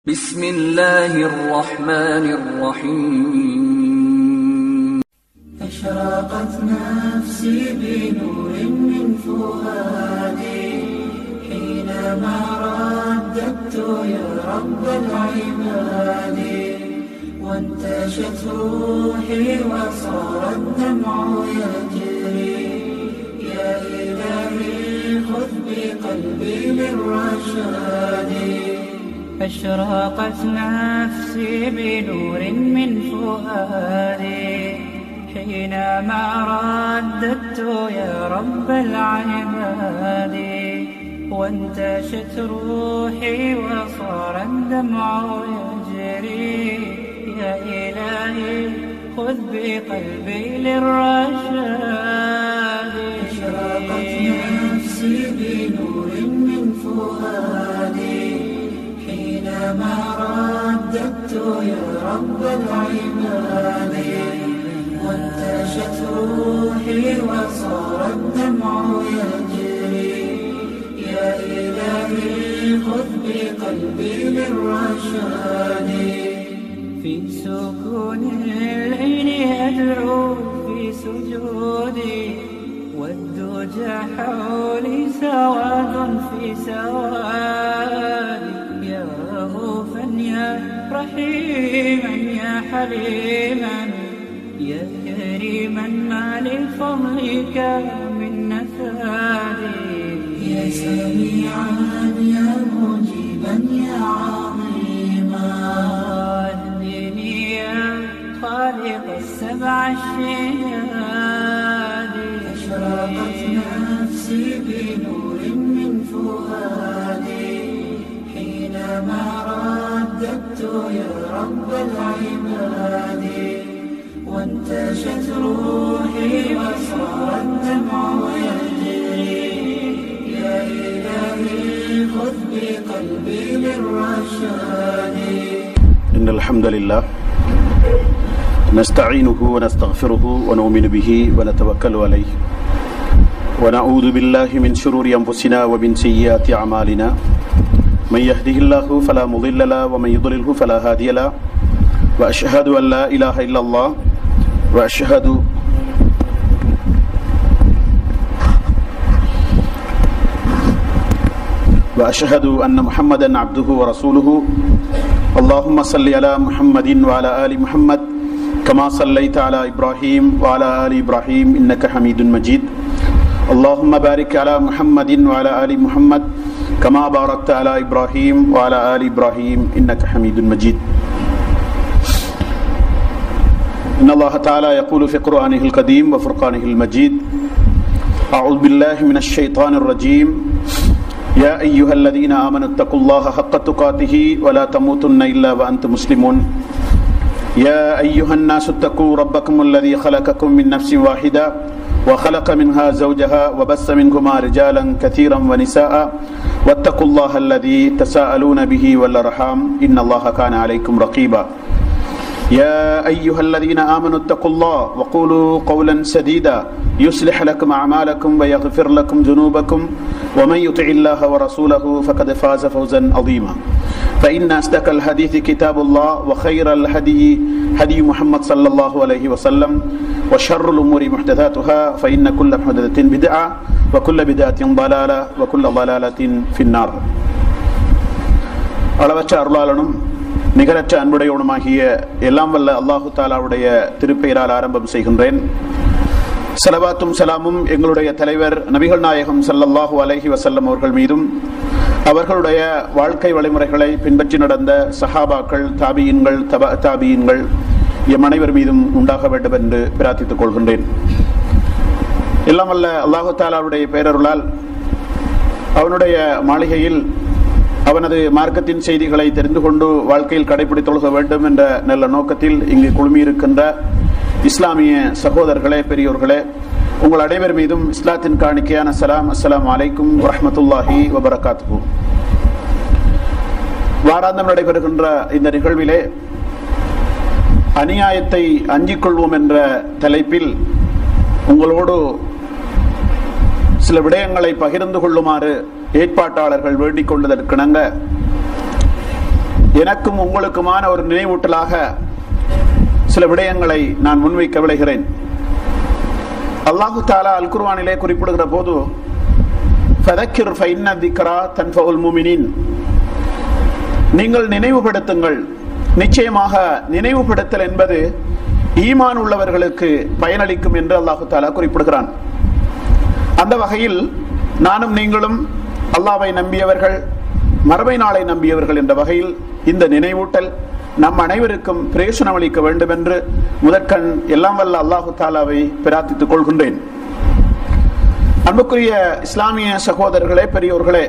بسم الله الرحمن الرحيم أشرقت نفسي بنور من فؤادي حينما رددت يا رب العباد وانتشت روحي وصار الدمع يجري يا إلهي خذ بقلبي للرشاد أشرقت نفسي بنور من فؤادي حينما رددت يا رب العباد وانتشت روحي وصار الدمع يجري يا إلهي خذ بقلبي للرشاد أشرقت نفسي بنور من فؤادي حينما رددت يا رب العباد وانتشت روحي وصار الدمع يجري يا إلهي خذ بقلبي للرشاد في سكون الليل أدعو في سجودي والدجى حولي سواد في سوادي يا رؤوفا يا رحيما يا حليما يا كريما ما لفضلك من نفادي يا سميعا يا مجيبا يا عظيما اهدني يا خالق السبع الشهاد أشرقت نفسي بنور من فؤادي حينما رددت يا رب العباد وانتشت روحي وصار الدمع يجري يا إلهي خذ بقلبي للرشاد إن الحمد لله نستعينه ونستغفره ونؤمن به ونتوكل عليه ونعوذ بالله من شرور أنفسنا ومن سيئات أعمالنا من يهده الله فلا مضل له ومن يضلله فلا هادي له وأشهد أن لا إله إلا الله وأشهد وأشهد أن محمدا عبده ورسوله اللهم صل على محمد وعلى آل محمد كما صليت على إبراهيم وعلى آل إبراهيم إنك حميد مجيد اللهم بارك على محمد وعلى آل محمد كما باركت على إبراهيم وعلى آل إبراهيم إنك حميد مجيد إن الله تعالى يقول في قرآنه القديم وفرقانه المجيد أعوذ بالله من الشيطان الرجيم يا أيها الذين آمنوا اتقوا الله حق تقاته ولا تموتن إلا وأنتم مسلمون يا أيها الناس اتقوا ربكم الذي خلقكم من نفس واحدة وخلق منها زوجها وبث منهما رجالا كثيرا ونساء واتقوا الله الذي تساءلون به والأرحام إن الله كان عليكم رقيبا يا أيها الذين آمنوا اتقوا الله وقولوا قولا سديدا يصلح لكم أعمالكم ويغفر لكم ذنوبكم ومن يطع الله ورسوله فقد فاز فوزا عظيما فإن أصدق الحديث كتاب الله وخير الهدي هدي محمد صلى الله عليه وسلم وشر الأمور محدثاتها فإن كل محدثة بدعة وكل بدعة ضلالة وكل ضلالة في النار அளவற்ற அருளாளனும் நிகரற்ற அன்புடையவனுமாகிய எல்லாம் வல்ல அல்லாஹு தாலாவுடைய திருப்பெயரால் ஆரம்பம் செய்கின்றேன் சலவாத்தும் சலாமும் எங்களுடைய தலைவர் நபிகள் நாயகம் சல்லல்லாஹூ அலஹி வசல்லம் அவர்கள் மீதும் அவர்களுடைய வாழ்க்கை வழிமுறைகளை பின்பற்றி நடந்த சஹாபாக்கள் தாபியின்கள் தப தாபியின்கள் எம் அனைவர் மீதும் உண்டாக வேண்டும் என்று பிரார்த்தித்துக் கொள்கின்றேன் எல்லாம் வல்ல அல்லாஹு தாலாவுடைய பேரருளால் அவனுடைய மாளிகையில் அவனது மார்க்கத்தின் செய்திகளை தெரிந்து கொண்டு வாழ்க்கையில் கடைபிடித்தொழுக வேண்டும் என்ற நல்ல நோக்கத்தில் இங்கு குழுமியிருக்கின்ற இஸ்லாமிய சகோதரர்களே பெரியோர்களே உங்கள் அனைவர் மீதும் இஸ்லாத்தின் காணிக்கையான சலாம் அஸ்லாம் அலைக்கும் வரமத்துல்லாஹி வபரகாத்து வாராந்தம் நடைபெறுகின்ற இந்த நிகழ்விலே அநியாயத்தை அஞ்சிக் கொள்வோம் என்ற தலைப்பில் உங்களோடு சில விடயங்களை பகிர்ந்து கொள்ளுமாறு ஏற்பாட்டாளர்கள் வேண்டிக் கொண்டதற்கிணங்க எனக்கும் உங்களுக்குமான ஒரு நினைவூட்டலாக சில விடயங்களை நான் முன்வைக்க விளைகிறேன் அல்லாஹு தாலா அல் குர்வானிலே குறிப்பிடுகிற போது ஃபதக்கிர் ஃபைன்ன திக்ரா தன்ஃபவுல் முமினின் நீங்கள் நினைவுபடுத்துங்கள் நிச்சயமாக நினைவுபடுத்தல் என்பது ஈமான் உள்ளவர்களுக்கு பயனளிக்கும் என்று அல்லாஹு தாலா குறிப்பிடுகிறான் அந்த வகையில் நானும் நீங்களும் அல்லாவை நம்பியவர்கள் மறுமை நாளை நம்பியவர்கள் என்ற வகையில் இந்த நினைவூட்டல் நம் அனைவருக்கும் பிரயோசனம் அளிக்க வேண்டும் என்று முதற்கண் எல்லாம் வல்ல அல்லாஹு தாலாவை பிரார்த்தித்துக் கொள்கின்றேன் அன்புக்குரிய இஸ்லாமிய சகோதரர்களே பெரியோர்களே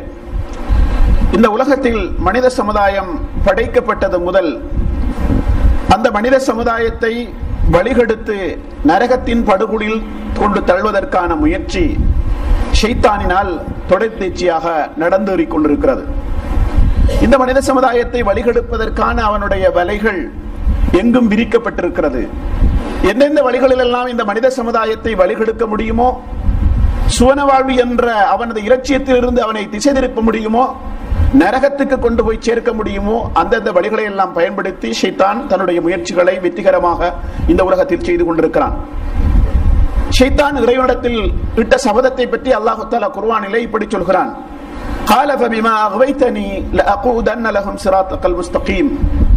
இந்த உலகத்தில் மனித சமுதாயம் படைக்கப்பட்டது முதல் அந்த மனித சமுதாயத்தை வழிகெடுத்து நரகத்தின் படுகொலில் கொண்டு தள்ளுவதற்கான முயற்சி ஷைத்தானினால் தொடர்ந்தேச்சியாக நடந்தேறிக் கொண்டிருக்கிறது இந்த மனித சமுதாயத்தை வழிகெடுப்பதற்கான அவனுடைய வலைகள் எங்கும் விரிக்கப்பட்டிருக்கிறது எந்தெந்த வழிகளில் எல்லாம் இந்த மனித சமுதாயத்தை வழிகெடுக்க முடியுமோ சுவன வாழ்வு என்ற அவனது இலட்சியத்திலிருந்து அவனை திசை திருப்ப முடியுமோ நரகத்துக்கு கொண்டு போய் சேர்க்க முடியுமோ அந்தந்த வழிகளை எல்லாம் பயன்படுத்தி ஷைத்தான் தன்னுடைய முயற்சிகளை வெற்றிகரமாக இந்த உலகத்தில் செய்து கொண்டிருக்கிறான் ஷைத்தான் இறைவனிடத்தில் இட்ட சபதத்தை பற்றி அல்லாஹு தாலா குர்வானிலே இப்படி சொல்கிறான் قال فبما أغويتني لأقودن لهم صراطك المستقيم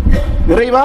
இறைவா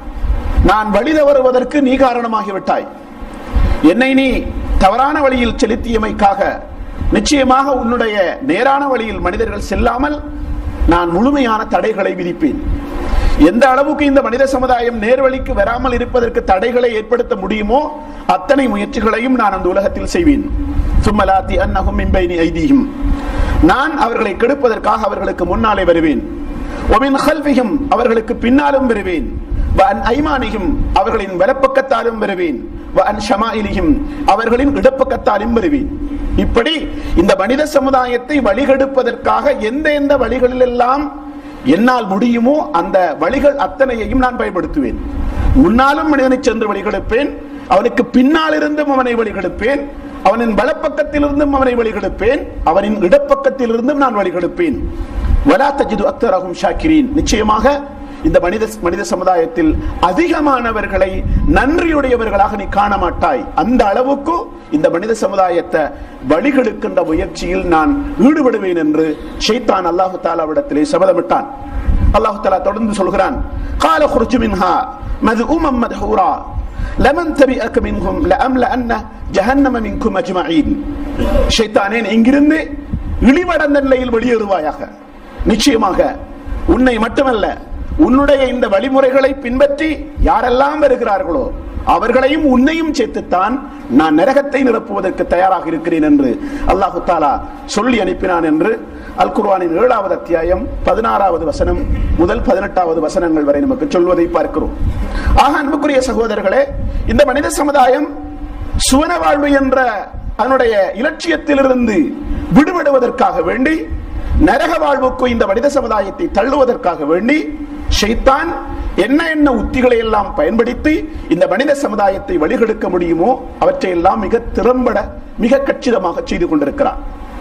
நான் வழி தவறுவதற்கு நீ காரணமாகிவிட்டாய் என்னை நீ தவறான வழியில் செலுத்தியமைக்காக நிச்சயமாக உன்னுடைய நேரான வழியில் மனிதர்கள் செல்லாமல் நான் முழுமையான தடைகளை விதிப்பேன் எந்த அளவுக்கு இந்த மனித சமுதாயம் நேர்வழிக்கு வராமல் இருப்பதற்கு தடைகளை ஏற்படுத்த முடியுமோ அத்தனை முயற்சிகளையும் நான் அந்த உலகத்தில் செய்வேன் சும்மலாத்தி அன்னகும் மின்பைனி ஐதீகம் நான் அவர்களை கெடுப்பதற்காக அவர்களுக்கு முன்னாலே வருவேன் ஒமின் ஹல்விகம் அவர்களுக்கு பின்னாலும் வருவேன் வன் ஐமானிகும் அவர்களின் வலப்பக்கத்தாலும் வருவேன் வன் ஷமாயிலிகும் அவர்களின் இடப்பக்கத்தாலும் வருவேன் இப்படி இந்த மனித சமுதாயத்தை வழிகெடுப்பதற்காக எந்த எந்த வழிகளில் எல்லாம் என்னால் முடியுமோ அந்த வழிகள் அத்தனையையும் நான் பயன்படுத்துவேன் முன்னாலும் மனிதனை சென்று வழிகெடுப்பேன் அவனுக்கு பின்னால் இருந்தும் அவனை வழிகெடுப்பேன் அவனின் வலப்பக்கத்திலிருந்தும் அவனை வழிகெடுப்பேன் அவனின் இடப்பக்கத்திலிருந்தும் நான் வழிகெடுப்பேன் வலா தஜிது அக்தரகும் ஷாக்கிரீன் நிச்சயமாக இந்த மனித மனித சமுதாயத்தில் அதிகமானவர்களை நன்றியுடையவர்களாக நீ காண மாட்டாய் அந்த அளவுக்கு இந்த மனித சமுதாயத்தை வழிகெடுக்கின்ற முயற்சியில் நான் ஈடுபடுவேன் என்று ஷைத்தான் அல்லாஹு தாலாவிடத்திலே சபதமிட்டான் அல்லாஹு தாலா தொடர்ந்து சொல்கிறான் கால குருச்சு மின்ஹா மது உமம் மதுஹூரா லமன் தபிஅக மின்ஹும் லஅம்லஅன்ன ஜஹன்னம மின்கும் அஜ்மஈன் ஷைத்தானே இங்கிருந்து இழிவடைந்த நிலையில் வெளியேறுவாயாக நிச்சயமாக உன்னை மட்டுமல்ல உன்னுடைய இந்த வழிமுறைகளை பின்பற்றி யாரெல்லாம் வருகிறார்களோ அவர்களையும் உன்னையும் சேர்த்துத்தான் நான் நரகத்தை நிரப்புவதற்கு தயாராக இருக்கிறேன் என்று அல்லாஹு தாலா சொல்லி அனுப்பினான் என்று அல் குர்வானின் ஏழாவது அத்தியாயம் பதினாறாவது வசனம் முதல் பதினெட்டாவது வசனங்கள் வரை நமக்கு சொல்வதை பார்க்கிறோம் ஆக அன்புக்குரிய சகோதரர்களே இந்த மனித சமுதாயம் சுவன வாழ்வு என்ற அதனுடைய இலட்சியத்திலிருந்து விடுபடுவதற்காக வேண்டி நரக வாழ்வுக்கு இந்த மனித சமுதாயத்தை தள்ளுவதற்காக வேண்டி ஷைத்தான் என்ன என்ன உத்திகளை எல்லாம் பயன்படுத்தி இந்த மனித சமுதாயத்தை வழிகெடுக்க முடியுமோ அவற்றையெல்லாம் மிக திறம்பட மிக கச்சிதமாக செய்து கொண்டிருக்கிறான்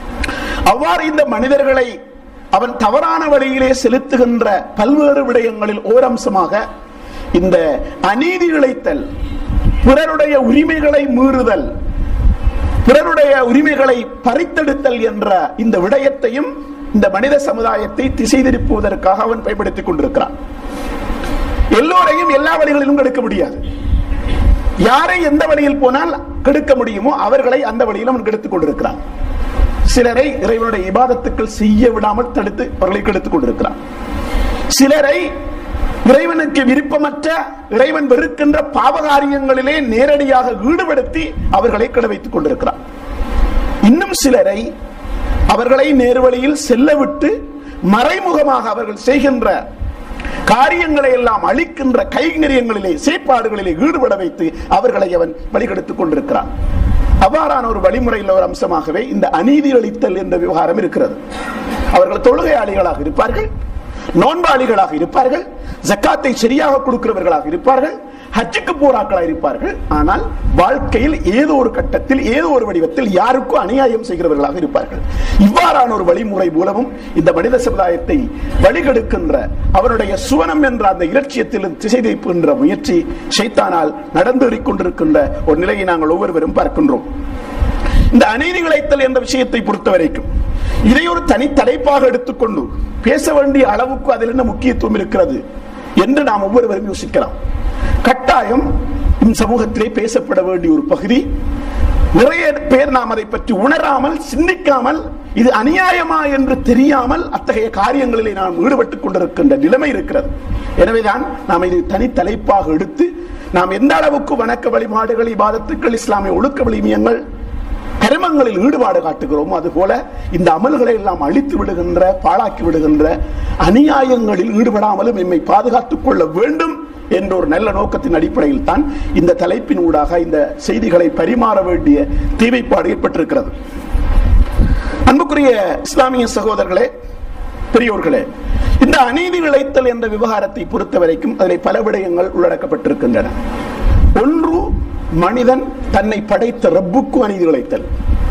அவ்வாறு இந்த மனிதர்களை அவன் தவறான வழியிலே செலுத்துகின்ற பல்வேறு விடயங்களில் ஓரம்சமாக இந்த அநீதி இழைத்தல் பிறருடைய உரிமைகளை மீறுதல் பிறருடைய உரிமைகளை பறித்தெடுத்தல் என்ற இந்த விடயத்தையும் இந்த மனித சமுதாயத்தை திசை திருப்புவதற்காக அவன் பயன்படுத்திக் கொண்டிருக்கிறான் எல்லோரையும் எல்லா வழிகளிலும் கெடுக்க முடியாது யாரை எந்த வழியில் போனால் கெடுக்க முடியுமோ அவர்களை அந்த வழியில் அவன் கெடுத்துக் கொண்டிருக்கிறான் சிலரை இறைவனுடைய இபாதத்துக்கள் செய்ய விடாமல் தடுத்து அவர்களை கெடுத்துக் கொண்டிருக்கிறான் சிலரை இறைவனுக்கு விருப்பமற்ற இறைவன் வெறுக்கின்ற பாவகாரியங்களிலே நேரடியாக ஈடுபடுத்தி அவர்களை கெட வைத்துக் கொண்டிருக்கிறார் இன்னும் சிலரை அவர்களை நேர்வழியில் செல்ல விட்டு மறைமுகமாக அவர்கள் செய்கின்ற காரியங்களை எல்லாம் அழிக்கின்ற கைங்கரியங்களிலே செயற்பாடுகளிலே ஈடுபட வைத்து அவர்களை அவன் வழிகெடுத்துக் கொண்டிருக்கிறான் அவ்வாறான ஒரு வழிமுறையில் ஒரு அம்சமாகவே இந்த அநீதி அளித்தல் என்ற விவகாரம் இருக்கிறது அவர்கள் தொழுகையாளிகளாக இருப்பார்கள் நோன்பாளிகளாக இருப்பார்கள் ஜக்காத்தை சரியாக கொடுக்கிறவர்களாக இருப்பார்கள் ஹஜ்ஜுக்கு போராக்களா இருப்பார்கள் ஆனால் வாழ்க்கையில் ஏதோ ஒரு கட்டத்தில் ஏதோ ஒரு வடிவத்தில் யாருக்கும் அநியாயம் செய்கிறவர்களாக இருப்பார்கள் இவ்வாறான ஒரு வழிமுறை மூலமும் இந்த மனித சமுதாயத்தை வழிகெடுக்கின்ற அவருடைய சுவனம் என்ற அந்த இலட்சியத்தில் திசை திருப்புகின்ற முயற்சி ஷைத்தானால் நடந்தேறிக் கொண்டிருக்கின்ற ஒரு நிலையை நாங்கள் ஒவ்வொருவரும் பார்க்கின்றோம் இந்த அநீதி இழைத்தல் என்ற விஷயத்தை பொறுத்த வரைக்கும் இதை ஒரு தனி தலைப்பாக எடுத்துக்கொண்டு பேச வேண்டிய அளவுக்கு அதில் என்ன முக்கியத்துவம் இருக்கிறது என்று நாம் ஒவ்வொருவரும் யோசிக்கலாம் கட்டாயம் இந்த சமூகத்திலே பேசப்பட வேண்டிய ஒரு பகுதி நிறைய பேர் நாம் அதை பற்றி உணராமல் சிந்திக்காமல் இது அநியாயமா என்று தெரியாமல் அத்தகைய காரியங்களிலே நாம் ஈடுபட்டுக் கொண்டிருக்கின்ற நிலைமை இருக்கிறது எனவேதான் நாம் இது தனி தலைப்பாக எடுத்து நாம் எந்த அளவுக்கு வணக்க வழிபாடுகள் இபாதத்துக்கள் இஸ்லாமிய ஒழுக்க வலிமியங்கள் கருமங்களில் ஈடுபாடு காட்டுகிறோமோ அதுபோல இந்த அமல்களை எல்லாம் அழித்து விடுகின்ற பாழாக்கி விடுகின்ற அநியாயங்களில் ஈடுபடாமலும் எம்மை பாதுகாத்துக் கொள்ள வேண்டும் என்ற ஒரு நல்ல நோக்கத்தின் அடிப்படையில் தான் இந்த தலைப்பின் ஊடாக இந்த செய்திகளை பரிமாற வேண்டிய தேவைப்பாடு ஏற்பட்டிருக்கிறது அன்புக்குரிய இஸ்லாமிய சகோதரர்களே பெரியோர்களே இந்த அநீதி இழைத்தல் என்ற விவகாரத்தை பொறுத்த வரைக்கும் அதில் பல விடயங்கள் உள்ளடக்கப்பட்டிருக்கின்றன ஒன்று மனிதன் தன்னை படைத்த ரப்புக்கு அநீதி இழைத்தல்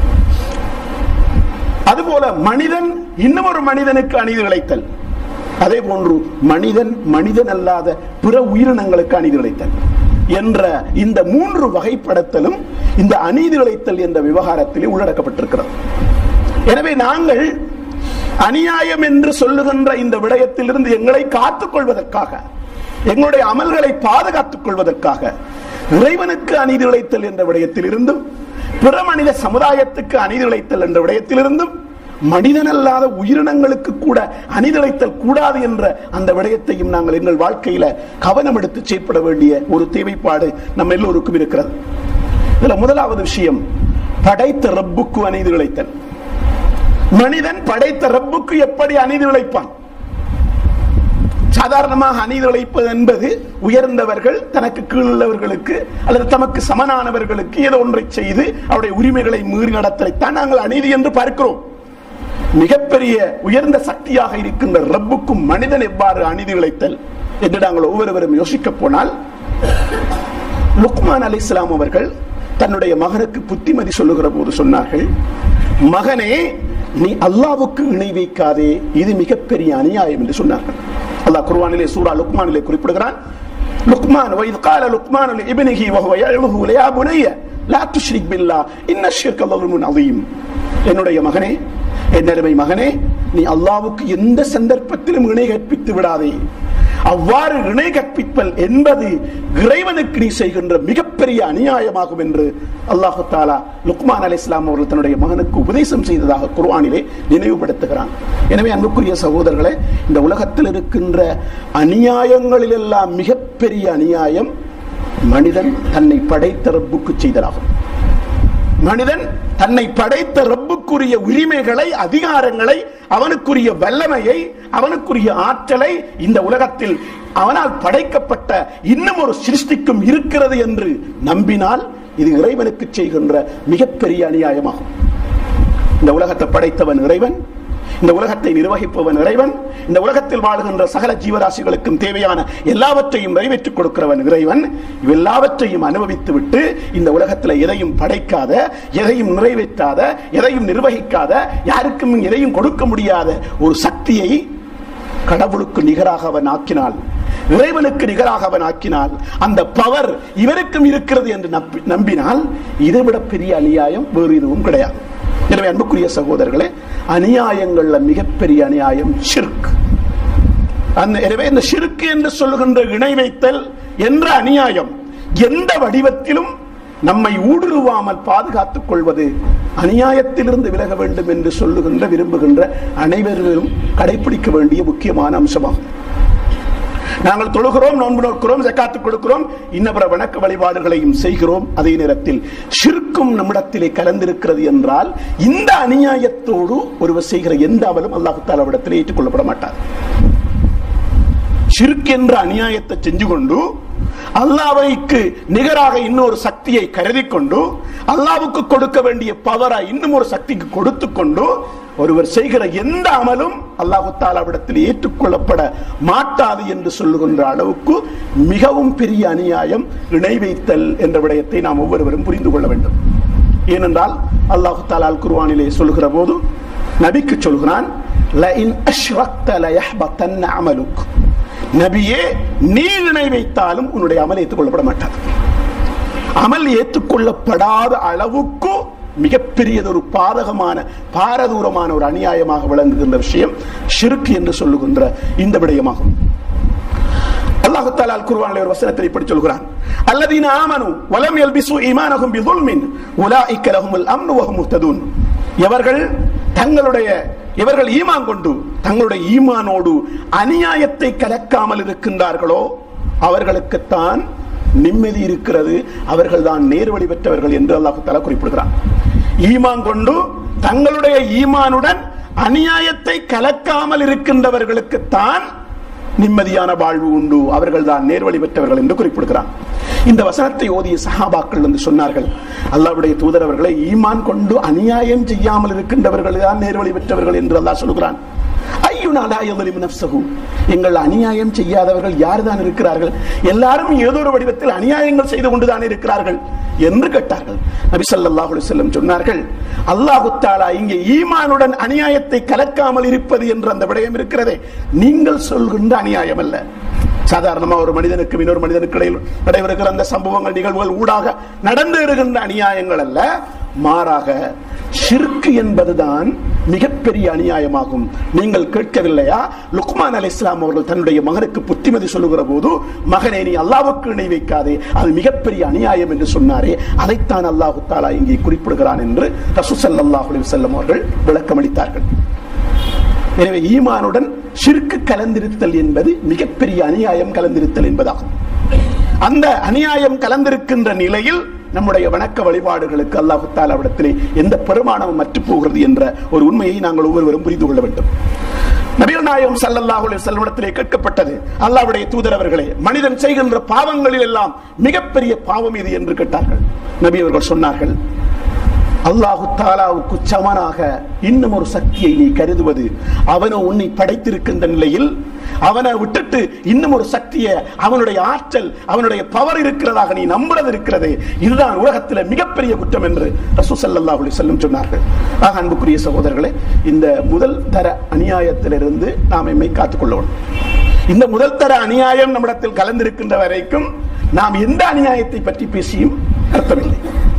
அதுபோல மனிதன் இன்னும் ஒரு மனிதனுக்கு அநீதி இழைத்தல் அதே போன்று மனிதன் மனிதன் அல்லாத பிற உயிரினங்களுக்கு அநீதி இழைத்தல் என்ற இந்த மூன்று வகைப்படுத்தலும் இந்த அநீதி இழைத்தல் என்ற விவகாரத்திலே உள்ளடக்கப்பட்டிருக்கிறது எனவே நாங்கள் அநியாயம் என்று சொல்லுகின்ற இந்த விடயத்திலிருந்து எங்களை காத்துக் கொள்வதற்காக எங்களுடைய அமல்களை பாதுகாத்துக் கொள்வதற்காக இறைவனுக்கு அநீதி இழைத்தல் என்ற விடயத்தில் இருந்தும் பிற மனித சமுதாயத்துக்கு அநீதி இழைத்தல் என்ற விடயத்தில் இருந்தும் மனிதனல்லாத உயிரினங்களுக்கு கூட அணிதழைத்தல் கூடாது என்ற அந்த விடயத்தையும் நாங்கள் எங்கள் வாழ்க்கையில கவனம் எடுத்து செயற்பட வேண்டிய ஒரு தேவைப்பாடு நம்ம எல்லோருக்கும் இருக்கிறது இதுல முதலாவது விஷயம் படைத்த ரப்புக்கு அநீதி இழைத்தல் மனிதன் படைத்த ரப்புக்கு எப்படி அநீதி இழைப்பான் சாதாரணமாக அநீதி இழைப்பது என்பது உயர்ந்தவர்கள் தனக்கு கீழுள்ளவர்களுக்கு அல்லது தமக்கு சமனானவர்களுக்கு ஏதோ ஒன்றை செய்து அவருடைய உரிமைகளை மீறி நடத்தலைத்தான் நாங்கள் அநீதி என்று பார்க்கிறோம் மிகப்பெரிய உயர்ந்த சக்தியாக இருக்கின்ற ரப்புக்கும் மனிதன் எவ்வாறு அநீதி இழைத்தல் என்று நாங்கள் ஒவ்வொருவரும் யோசிக்க போனால் லுக்மான் அலி இஸ்லாம் அவர்கள் தன்னுடைய மகனுக்கு புத்திமதி சொல்லுகிற போது சொன்னார்கள் மகனே நீ அல்லாவுக்கு இணை வைக்காதே இது மிகப்பெரிய அநியாயம் என்று சொன்னார்கள் அல்லாஹ் குர்ஆனிலே சூரா லுக்மானிலே குறிப்பிடுகிறான் லுக்மான் وإذ قال لقمان لابنه وهو يعظه يا بني لا تشرك بالله إن الشرك ظلم عظيم என்னுடைய மகனே என் அருமை மகனே நீ அல்லாவுக்கு எந்த சந்தர்ப்பத்திலும் இணை கற்பித்து விடாதே அவ்வாறு இணை கற்பிப்பல் என்பது இறைவனுக்கு நீ செய்கின்ற மிகப்பெரிய அநியாயமாகும் என்று அல்லாஹு தாலா லுக்மான் அலி இஸ்லாம் அவர்கள் தன்னுடைய மகனுக்கு உபதேசம் செய்ததாக குர்ஆனிலே நினைவுபடுத்துகிறான் எனவே அன்புக்குரிய சகோதரர்களே இந்த உலகத்தில் இருக்கின்ற அநியாயங்களில் எல்லாம் மிகப்பெரிய அநியாயம் மனிதன் தன்னை படைத்த ரப்புக்கு செய்தலாகும் மனிதன் தன்னை படைத்த ரப்புக்குரிய உரிமைகளை அதிகாரங்களை அவனுக்குரிய வல்லமையை அவனுக்குரிய ஆற்றலை இந்த உலகத்தில் அவனால் படைக்கப்பட்ட இன்னும் ஒரு சிருஷ்டிக்கும் இருக்கிறது என்று நம்பினால் இது இறைவனுக்கு செய்கின்ற மிகப்பெரிய அநியாயமாகும் இந்த உலகத்தை படைத்தவன் இறைவன் இந்த உலகத்தை நிர்வகிப்பவன் இறைவன் இந்த உலகத்தில் வாழ்கின்ற சகல ஜீவராசிகளுக்கும் தேவையான எல்லாவற்றையும் நிறைவேற்றிக் கொடுக்கிறவன் இறைவன் எல்லாவற்றையும் அனுபவித்து விட்டு இந்த உலகத்தில் எதையும் படைக்காத எதையும் நிறைவேற்றாத எதையும் நிர்வகிக்காத யாருக்கும் எதையும் கொடுக்க முடியாத ஒரு சக்தியை கடவுளுக்கு நிகராக அவன் ஆக்கினாள் இறைவனுக்கு நிகராக அவன் ஆக்கினால் அந்த பவர் இவருக்கும் இருக்கிறது என்று நம்பி- நம்பினால் இதைவிட பெரிய அநியாயம் வேறு எதுவும் கிடையாது எனவே அன்புக்குரிய சகோதரர்களே அநியாயங்கள்ல மிகப்பெரிய அநியாயம் ஷிர்க் அந்த எனவே இந்த ஷிர்க் என்று சொல்லுகின்ற இணை வைத்தல் என்ற அநியாயம் எந்த வடிவத்திலும் நம்மை ஊடுருவாமல் பாதுகாத்துக் கொள்வது அநியாயத்திலிருந்து விலக வேண்டும் என்று சொல்லுகின்ற விரும்புகின்ற அனைவரும் கடைபிடிக்க வேண்டிய முக்கியமான அம்சமாகும் நாங்கள் தொழுகிறோம் நோன்பு நோக்கிறோம் ஜக்காத்து கொடுக்கிறோம் இன்னபிற வணக்க வழிபாடுகளையும் செய்கிறோம் அதே நேரத்தில் ஷிர்க்கும் நம்மிடத்திலே கலந்திருக்கிறது என்றால் இந்த அநியாயத்தோடு ஒருவர் செய்கிற எந்த அவலும் அல்லாஹு தாலாவிடத்திலே ஏற்றுக்கொள்ளப்பட மாட்டார் ஷிர்க் என்ற அநியாயத்தை செஞ்சு கொண்டு அல்லாவைக்கு நிகராக இன்னொரு சக்தியை கருதி கொண்டு அல்லாவுக்கு கொடுக்க வேண்டிய பவரை இன்னும் ஒரு சக்திக்கு கொடுத்து கொண்டு ஒருவர் செய்கிற எந்த அமலும் அல்லாஹு தாலாவிடத்தில் ஏற்றுக்கொள்ளப்பட மாட்டாது என்று சொல்லுகின்ற அளவுக்கு மிகவும் பெரிய அநியாயம் இணை வைத்தல் என்ற விடயத்தை நாம் ஒவ்வொருவரும் புரிந்து கொள்ள வேண்டும் ஏனென்றால் அல்லாஹு தாலால் குர்வானிலே சொல்லுகிற போது நபிக்கு சொல்கிறான் "லஇன் அஷ்ரக்த லயஹ்பத்தன்ன அமலுக்." நபியே நீ இணை வைத்தாலும் உன்னுடைய அமல் ஏற்றுக்கொள்ளப்பட மாட்டாது அமல் ஏற்றுக்கொள்ளப்படாத அளவுக்கு மிகப்பெரியதொரு பாதகமான பாரதூரமான ஒரு அநியாயமாக விளங்குகின்ற விஷயம் ஷிர்க் என்று சொல்லுகின்ற இந்த விடயமாகும் அல்லாஹு தஆலா அல் குர்ஆனில் ஒரு வசனத்தில் இப்படி சொல்கிறான் அல்லதீன ஆமனு வலம் யல்பிசு ஈமானஹும் பிதுல்மின் உலாயிக்க லஹுமுல் அம்னு வஹும் முஹ்ததூன் எவர்கள் தங்களுடைய இவர்கள் ஈமான் கொண்டு தங்களுடைய ஈமானோடு அநியாயத்தை கலக்காமல் இருக்கின்றார்களோ அவர்களுக்குத்தான் நிம்மதி இருக்கிறது அவர்கள் தான் நேர்வழி பெற்றவர்கள் என்று அல்லாஹு தஆலா குறிப்பிடுகிறான் ஈமான் கொண்டு தங்களுடைய ஈமானுடன் அநியாயத்தை கலக்காமல் இருக்கின்றவர்களுக்குத்தான் நிம்மதியான வாழ்வு உண்டு அவர்கள் தான் நேர்வழி பெற்றவர்கள் என்று குறிப்பிடுகிறான் இந்த வசனத்தை ஓதிய சஹாபாக்கள் வந்து சொன்னார்கள் அல்லாவுடைய தூதரவர்களை ஈமான் கொண்டு அநியாயம் செய்யாமல் இருக்கின்றவர்கள் தான் நேர்வழி பெற்றவர்கள் என்று அல்லாஹ் சொல்கிறான் ஐயுனா லா யظلم நஃப்ஸஹு எங்கள் அநியாயம் செய்யாதவர்கள் யார் தான் இருக்கிறார்கள் எல்லாரும் ஏதோ ஒரு வடிவத்தில் அநியாயங்கள் செய்து கொண்டுதான் இருக்கிறார்கள் என்று கேட்டார்கள் நபி ஸல்லல்லாஹு அலைஹி வஸல்லம் சொன்னார்கள் அல்லாஹு தஆலா இங்கே ஈமானுடன் அநியாயத்தை கலக்காமல் இருப்பது என்ற அந்த விடயம் இருக்கிறதே நீங்கள் சொல்கின்ற அநியாயம் அல்ல சாதாரணமா ஒரு மனிதனுக்கு இன்னொரு மனிதனுக்கு இடையில் நடைபெறுகிற அந்த சம்பவங்கள் நிகழ்வுகள் ஊடாக நடந்து வருகின்ற அநியாயங்கள் அல்ல மாறாக ஷிர்க் என்பதுதான் மிகப்பெரிய அநியாயமாகும் நீங்கள் கேட்கவில்லையா லுக்மான் அலி இஸ்லாம் அவர்கள் தன்னுடைய மகனுக்கு புத்திமதி சொல்லுகிற போது மகனே நீ அல்லாவுக்கு இணை வைக்காதே அது மிகப்பெரிய அநியாயம் என்று சொன்னாரே அதைத்தான் அல்லாஹு தாலா இங்கே குறிப்பிடுகிறான் என்று ரசூசல்லாஹு அலைஹி வஸல்லம் அவர்கள் விளக்கமளித்தார்கள் எனவே ஈமானுடன் ஷிர்க்கு கலந்திருத்தல் என்பது மிகப்பெரிய அநியாயம் கலந்திருத்தல் என்பதாகும் அந்த அநியாயம் கலந்திருக்கின்ற நிலையில் நம்முடைய வணக்க வழிபாடுகளுக்கு அல்லாஹு தாலாவிடத்திலே எந்த பெருமானமும் மற்று போகிறது என்ற ஒரு உண்மையை நாங்கள் ஒவ்வொருவரும் புரிந்து கொள்ள வேண்டும் நபிகள் நாயகம் ஸல்லல்லாஹு அலைஹி வஸல்லமிடத்திலே கேட்கப்பட்டது அல்லாஹ்வுடைய தூதரவர்களே மனிதன் செய்கின்ற பாவங்களில் எல்லாம் மிகப்பெரிய பாவம் இது என்று கேட்டார்கள் நபி அவர்கள் சொன்னார்கள் அல்லாஹு தாலாவுக்கு சமனாக இன்னும் ஒரு சக்தியை நீ கருதுவது அவனோ உன்னை படைத்திருக்கின்ற நிலையில் அவனை விட்டுட்டு இன்னும் ஒரு சக்தியை அவனுடைய ஆற்றல் அவனுடைய பவர் இருக்கிறதாக நீ நம்புறது இருக்கிறது இதுதான் உலகத்தில் மிகப்பெரிய குற்றம் என்று ரசூ ஸல்லல்லாஹு அலைஹி வஸல்லம் சொன்னார்கள் ஆக அன்புக்குரிய சகோதரர்களே இந்த முதல் தர அநியாயத்திலிருந்து நாம் எம்மை காத்துக்கொள்ளணும் இந்த முதல் தர அநியாயம் நம்மிடத்தில் கலந்திருக்கின்ற வரைக்கும் நாம் எந்த அநியாயத்தை பற்றி பேசியும் அர்த்தமில்லை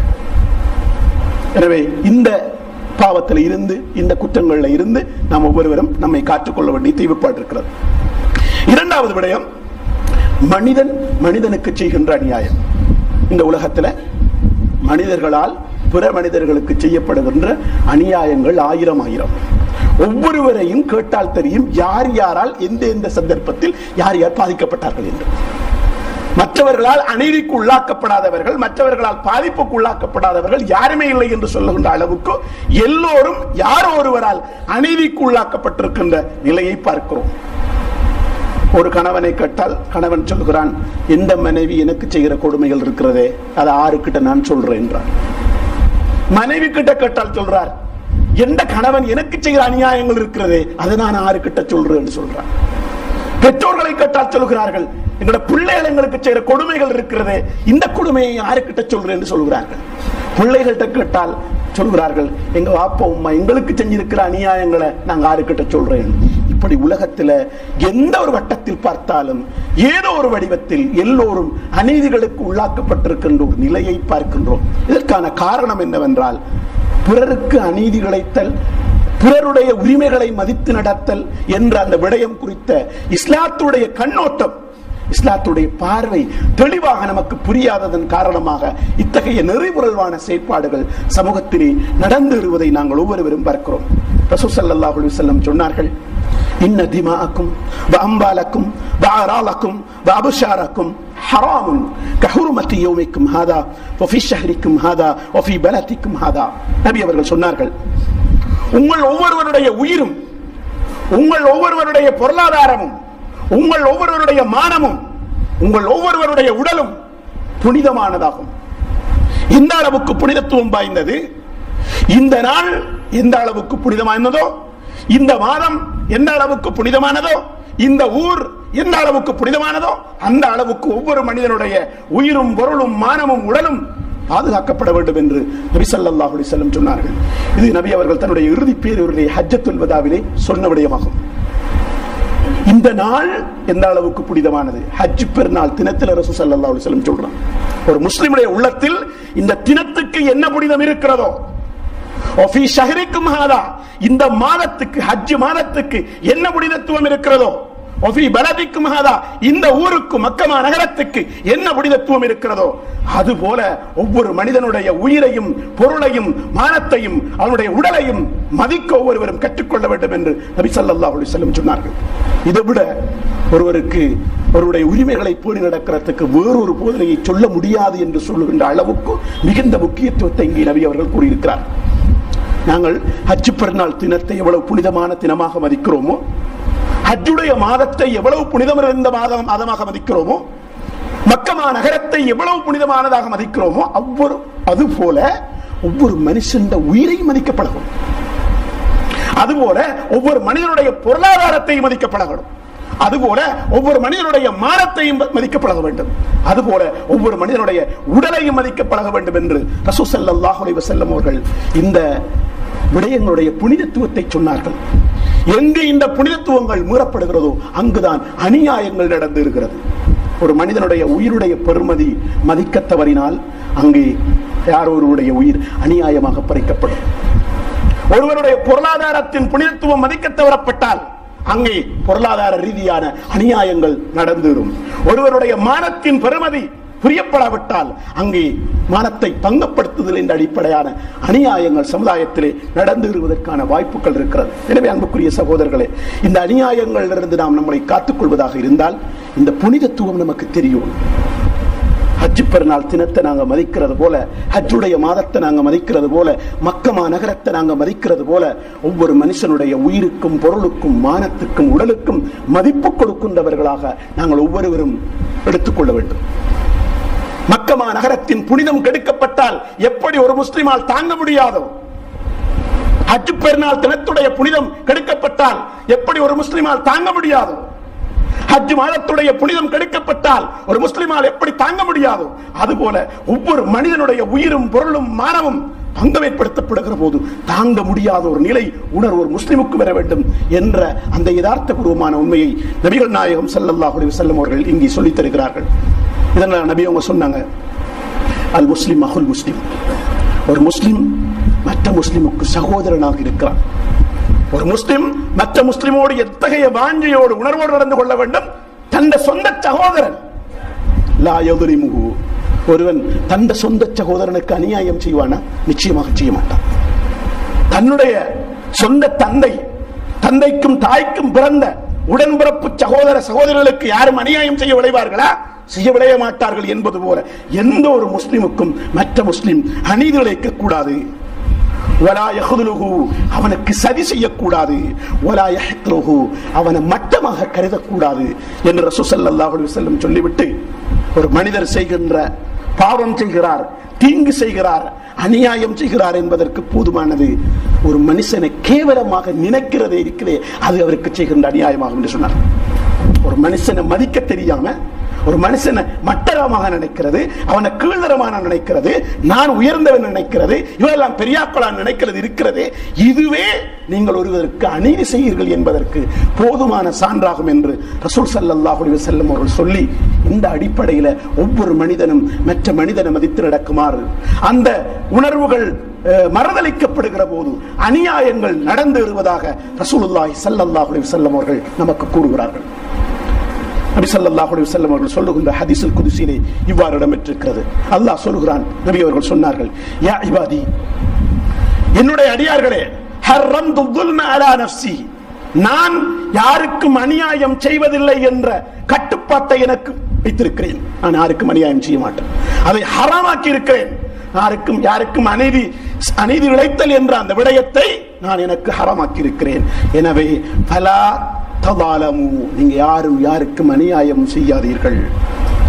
எனவே இந்த பாவத்தில் இருந்து இந்த குற்றங்கள்ல இருந்து நாம் ஒவ்வொருவரும் நம்மை காற்றுக்கொள்ள வேண்டிய தேவைப்பாடு இருக்கிறது இரண்டாவது விடயம் மனிதன் மனிதனுக்கு செய்கின்ற அநியாயம் இந்த உலகத்துல மனிதர்களால் பிற மனிதர்களுக்கு செய்யப்படுகின்ற அநியாயங்கள் ஆயிரம் ஆயிரம் ஒவ்வொருவரையும் கேட்டால் தெரியும் யார் யாரால் எந்த எந்த சந்தர்ப்பத்தில் யார் யார் பாதிக்கப்பட்டார்கள் என்று மற்றவர்களால் அநீதிக்கு உள்ளாக்கப்படாதவர்கள் மற்றவர்களால் பாதிப்புக்கு உள்ளாக்கப்படாதவர்கள் யாருமே இல்லை என்று சொல்லுகின்ற அளவுக்கு எல்லோரும் யாரோ ஒருவரால் அநீதிக்கு உள்ளாக்கப்பட்டிருக்கின்ற நிலையை பார்க்கிறோம் ஒரு கணவனை கேட்டால் கணவன் சொல்கிறான் எந்த மனைவி எனக்கு செய்கிற கொடுமைகள் இருக்கிறதே அதை ஆறுகிட்ட நான் சொல்றேன் என்றார் மனைவி கிட்ட கேட்டால் சொல்றார் எந்த கணவன் எனக்கு செய்கிற அநியாயங்கள் இருக்கிறதே அதை நான் ஆறுகிட்ட சொல்றேன்னு சொல்றான் பெற்றோர்களை கேட்டால் சொல்கிறார்கள் எங்களோட பிள்ளைகள் எங்களுக்கு செய்யற கொடுமைகள் இருக்கிறதே இந்த கொடுமையை யாருக்கிட்ட சொல்றேன்னு சொல்கிறார்கள் பிள்ளைகள்கிட்ட கேட்டால் சொல்கிறார்கள் எங்க அப்பா உம்மா எங்களுக்கு செஞ்சிருக்கிற அநியாயங்களை நாங்க யாருக்கிட்ட சொல்றேன் இப்படி உலகத்துல எந்த ஒரு வட்டத்தில் பார்த்தாலும் ஏதோ ஒரு வடிவத்தில் எல்லோரும் அநீதிகளுக்கு உள்ளாக்கப்பட்டிருக்கின்ற ஒரு நிலையை பார்க்கின்றோம் இதற்கான காரணம் என்னவென்றால் பிறருக்கு அநீதி இழைத்தல் பிறருடைய உரிமைகளை மதித்து நடத்தல் என்ற அந்த விடயம் குறித்த இஸ்லாத்துடைய கண்ணோட்டம் இஸ்லாத்துடைய பார்வை தெளிவாக நமக்கு புரியாததன் காரணமாக இத்தகைய நெறிமுறைவான செயற்பாடுகள் சமூகத்திலே நடந்து வருவதை நாங்கள் ஒவ்வொருவரும் பார்க்கிறோம் ரசூசல்லாஹு அலைஹி வஸல்லம் சொன்னார்கள் இன்ன திமாஅக்கும் வஅம்பாலக்கும் வஅராலக்கும் வஅபஷாரக்கும் ஹராமுன் கஹுருமத்தி யௌமிக்கும் ஹாதா வஃபி ஷஹரிக்கும் ஹாதா வஃபி பலதிக்கும் ஹாதா நபி அவர்கள் சொன்னார்கள் உங்கள் ஒவ்வொருவருடைய உயிரும் உங்கள் ஒவ்வொருவருடைய பொருளாதாரமும் உங்கள் ஒவ்வொருவருடைய மானமும் உங்கள் ஒவ்வொருவருடைய உடலும் புனிதமானதாகும் இந்த அளவுக்கு புனிதத்துவம் வாய்ந்தது இந்த நாள் எந்த அளவுக்கு புனிதமானதோ இந்த மாதம் எந்த அளவுக்கு புனிதமானதோ இந்த ஊர் எந்த அளவுக்கு புனிதமானதோ அந்த அளவுக்கு ஒவ்வொரு மனிதனுடைய உயிரும் பொருளும் மானமும் உடலும் பாதுகாக்கப்பட வேண்டும் என்று நபி ஸல்லல்லாஹு அலைஹி வஸல்லம் சொன்னார்கள் இது நபி அவர்கள் தன்னுடைய இறுதி பேருடைய ஹஜ்ஜத்துல் வதாவிலே சொன்ன விடயமாகும் இந்த நாள் எந்த அளவுக்கு புனிதமானது ஹஜ் பெருநாள் தினத்தில் ரசூ ஸல்லல்லாஹு அலைஹி வஸல்லம் சொல்றான் ஒரு முஸ்லிமுடைய உள்ளத்தில் இந்த தினத்துக்கு என்ன புனிதம் இருக்கிறதோ ஒஃபி ஷஹரிக்கும் ஹாதா இந்த மாதத்துக்கு ஹஜ் மாதத்துக்கு என்ன புனிதத்துவம் இருக்கிறதோ ஒஃபி பலதிக்கும் ஹாதா இந்த ஊருக்கு மக்கமா நகரத்துக்கு என்ன புனிதத்துவம் இருக்கிறதோ அதுபோல ஒவ்வொரு மனிதனுடைய உயிரையும் பொருளையும் மானத்தையும் அவனுடைய உடலையும் மதிக்க ஒவ்வொருவரும் கற்றுக்கொள்ள வேண்டும் என்று நபி ஸல்லல்லாஹு அலைஹி வஸல்லம் சொன்னார்கள் இதை விட ஒருவருக்கு ஒருவருடைய உரிமைகளை பேணி நடக்கிறதுக்கு வேறொரு போதனையை சொல்ல முடியாது என்று சொல்லுகின்ற அளவுக்கு மிகுந்த முக்கியத்துவத்தை இங்கே நபி அவர்கள் கூறியிருக்கிறார் நாங்கள் ஹஜ் பெருநாள் தினத்தை எவ்வளவு புனிதமான தினமாக மதிக்கிறோமோ ஹஜ்ஜுடைய மாதத்தை எவ்வளவு புனிதம் இருந்த மாதம் மாதமாக மதிக்கிறோமோ மக்கமா நகரத்தை எவ்வளவு புனிதமானதாக மதிக்கிறோமோ அவ்வொரு அது போல ஒவ்வொரு மனுஷன் உயிரை மதிக்க பழகும் அதுபோல ஒவ்வொரு மனிதனுடைய பொருளாதாரத்தை மதிக்க பழகணும் அதுபோல ஒவ்வொரு மனிதனுடைய மானத்தையும் மதிக்க பழக வேண்டும் அதுபோல ஒவ்வொரு மனிதனுடைய உடலையும் மதிக்க பழக வேண்டும் என்று ரசூ ஸல்லல்லாஹு அலைஹி வஸல்லம் அவர்கள் இந்த விடயங்களுடைய புனிதத்துவத்தை சொன்னார்கள் எங்கு இந்த புனிதத்துவங்கள் மீறப்படுகிறதோ அங்குதான் அநியாயங்கள் நடந்து இருக்கிறது ஒரு மனிதனுடைய உயிருடைய பெருமதி மதிக்க தவறினால் அங்கே யாரோருடைய உயிர் அநியாயமாக பறிக்கப்படும் ஒருவருடைய பொருளாதாரத்தின் புனிதத்துவம் மதிக்க தவறப்பட்டால் அங்கே பொருளாதார ரீதியான அநியாயங்கள் நடந்துரும் ஒருவருடைய மானத்தின் பெருமதி புரியப்படாவிட்டால் அங்கே மானத்தை பங்கப்படுத்துதல் என்ற அடிப்படையான அநியாயங்கள் சமுதாயத்திலே நடந்து வருவதற்கான வாய்ப்புகள் இருக்கிறது எனவே அன்புக்குரிய சகோதரர்களே இந்த அநியாயங்களிலிருந்து நாம் நம்மளை காத்துக்கொள்வதாக இருந்தால் இந்த புனிதத்துவம் நமக்கு தெரியும் ஹஜ் பெருநாள் தினத்தை நாங்க மதிக்கிறது போல ஹஜ்ஜுடைய மாதத்தை நாங்க மதிக்கிறது போல மக்கமா நகரத்தை நாங்க மதிக்கிறது போல ஒவ்வொரு மனுஷனுடைய உயிருக்கும் பொருளுக்கும் மானத்துக்கும் உடலுக்கும் மதிப்பு கொடுக்கின்றவர்களாக நாங்கள் ஒவ்வொருவரும் எடுத்துக்கொள்ள வேண்டும் மக்கமா நகரத்தின் புனிதம் கெடுக்கப்பட்டால் எப்படி ஒரு முஸ்லிமால் தாங்க முடியாதோ ஹஜ் பெருநாள் தினத்துடைய புனிதம் கெடுக்கப்பட்டால் எப்படி ஒரு முஸ்லிமால் தாங்க முடியாதோ ஹஜ் மாதத்துடைய புனிதம் கெடுக்கப்பட்டால் ஒரு முஸ்லிமால் எப்படி தாங்க முடியாதோ அதுபோல ஒவ்வொரு மனிதனுடைய உயிரும் பொருளும் மானமும் பங்கமைப்படுத்தப்படுகிற போது தாங்க முடியாத ஒரு நிலை உணர்வு ஒரு முஸ்லிமுக்கு வர வேண்டும் என்ற அந்த யதார்த்தபூர்வமான உண்மையை நபிகள் நாயகம் ஸல்லல்லாஹு அலைஹி வஸல்லம் அவர்கள் இங்கே சொல்லித் தருகிறார்கள் இதனால் நபி அவங்க சொன்னாங்க அல் முஸ்லிம் அஹுல் முஸ்லிம் ஒரு முஸ்லிம் மற்ற முஸ்லிமுக்கு சகோதரனாக இருக்கிறான் ஒரு முஸ்லிம் மற்ற முஸ்லிமோடு எத்தகைய வாஞ்சையோடு உணர்வோடு நடந்து கொள்ள வேண்டும் தந்த சொந்த சகோதரன் லா யதுரிமுஹு ஒருவன் தந்த சொந்த சகோதரனுக்கு அநியாயம் செய்வானா நிச்சயமாக செய்ய மாட்டான் தன்னுடைய சொந்த தந்தை தந்தைக்கும் தாய்க்கும் பிறந்த உடன்பிறப்பு சகோதர சகோதரர்களுக்கு யாரும் அநியாயம் செய்ய விளைவார்களா செய்ய விளைய மாட்டார்கள் என்பது போல எந்த ஒரு முஸ்லிமுக்கும் மற்ற முஸ்லிம் அநீதி இழைக்க கூடாது வலா யஹ்துலுஹு அவனுக்கு சதி செய்யக்கூடாது வலா யஹ்துலுஹு அவனை மட்டமாக கருதக்கூடாது என்று ரசூல் ஸல்லல்லாஹு அலைஹி வஸல்லம் சொல்லிவிட்டு ஒரு மனிதர் செய்கின்ற பாவம் செய்கிறார் தீங்கு செய்கிறார் அநியாயம் செய்கிறார் என்பதற்கு போதுமானது ஒரு மனுஷனை கேவலமாக நினைக்கிறதே இருக்கிறதே அது அவருக்கு செய்கின்ற அநியாயமாகும் என்று சொன்னார் ஒரு மனுஷனை மதிக்க தெரியாம ஒரு மனுஷனை மட்டரமாக நினைக்கிறது அவனை கீழ்தரமான நினைக்கிறது நான் உயர்ந்தவன் நினைக்கிறது இவெல்லாம் பெரியாக்களா நினைக்கிறது இருக்கிறது இதுவே நீங்கள் ஒருவருக்கு அநீதி செய்கிறீர்கள் என்பதற்கு போதுமான சான்றாகும் என்று ரசூல் ஸல்லல்லாஹு அலைஹி வஸல்லம் அவர்கள் சொல்லி இந்த அடிப்படையில் ஒவ்வொரு மனிதனும் மற்ற மனிதனை மதித்து நடக்குமாறு அந்த உணர்வுகள் அஹ், மறுதலிக்கப்படுகிற போது அநியாயங்கள் நடந்து வருவதாக ரசூலுல்லாஹி ஸல்லல்லாஹு அலைஹி வஸல்லம் அவர்கள் நமக்கு கூறுகிறார்கள் நபி ஸல்லல்லாஹு அலைஹி வஸல்லம் அவர்கள் சொல்லுகின்ற ஹதீஸுல் குதுசியிலே இவ்வாறு இடம்பெற்றிருக்கிறது அல்லாஹ் சொல்லுகிறான் நபி அவர்கள் சொன்னார்கள் யா இபாதி என்னுடைய அடியார்களே ஹர்ரம்து துல்ம அலா நஃப்ஸி நான் யாருக்கும் அநியாயம் செய்வதில்லை என்ற கட்டுப்பாட்டை எனக்கு வைத்திருக்கிறேன் நான் யாருக்கும் அநியாயம் செய்ய மாட்டேன் அதை ஹராமாக்கி இருக்கிறேன் யாருக்கும் யாருக்கும் அநீதி அநீதி இழைத்தல் என்ற அந்த விடயத்தை நான் எனக்கு ஹராமாக்கி இருக்கிறேன் எனவே பலா ததாலமு நீங்க யாரும் யாருக்கும் அநியாயம் செய்யாதீர்கள்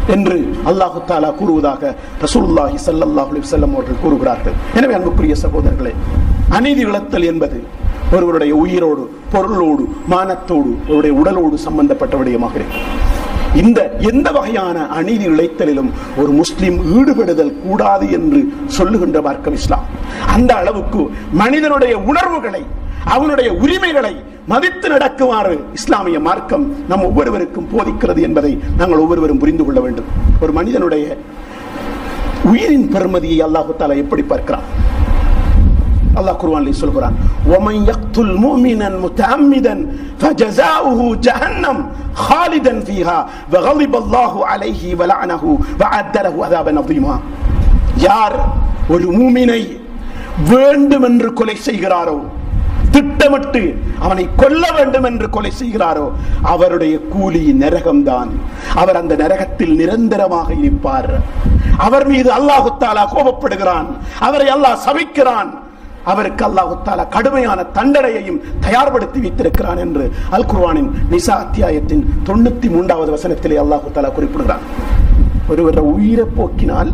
என்று அல்லாஹு தாலா கூறுவதாக ரசூலுல்லாஹி ஸல்லல்லாஹு அலைஹி வஸல்லம் அவர்கள் கூறுகிறார்கள் எனவே அன்புக்குரிய சகோதரர்களே அநீதி இழத்தல் என்பது ஒருவருடைய உயிரோடு பொருளோடு மானத்தோடு அவருடைய உடலோடு சம்பந்தப்பட்ட விடயமாக இருக்கு இந்த எந்த வகையான அநீதி இழைத்தலிலும் ஒரு முஸ்லிம் ஈடுபடுதல் கூடாது என்று சொல்லுகின்ற மார்க்கம் இஸ்லாம் அந்த அளவுக்கு மனிதனுடைய உணர்வுகளை அவனுடைய உரிமைகளை மதித்து நடக்குமாறு இஸ்லாமிய மார்க்கம் நம் ஒவ்வொருவருக்கும் போதிக்கிறது என்பதை நாங்கள் ஒவ்வொருவரும் புரிந்து கொள்ள வேண்டும் ஒரு மனிதனுடைய உயிரின் பெருமதியை அல்லாஹு தாலா எப்படி பார்க்கிறான் அல்லாஹ் குர்ஆனில் சொல்கிறான் ومن يقتل مؤمنا متعمدا فجزاؤه جهنم خالدا فيها وغضب الله عليه ولعنه وعد له عذابا عظيما யார் ஒரு மூமினை வேண்டும் என்று கொலை செய்கிறாரோ திட்டமிட்டு அவனை கொல்ல வேண்டும் என்று கொலை செய்கிறாரோ அவருடைய கூலி நரகம்தான் அவர் அந்த நரகத்தில் நிரந்தரமாக இருப்பார் அவர் மீது அல்லாஹு தாலா கோபப்படுகிறான் அவரை அல்லாஹ் சபிக்கிறான் அவருக்கு அல்லாஹு தாலா கடுமையான தண்டனையையும் தயார்படுத்தி வைத்திருக்கிறான் என்று அல் குர்ஆனின் நிசா அத்தியாயத்தின் தொண்ணூத்தி மூன்றாவது வசனத்திலே அல்லாஹு தாலா குறிப்பிடுகிறான் ஒருவர உயிரை போக்கினால்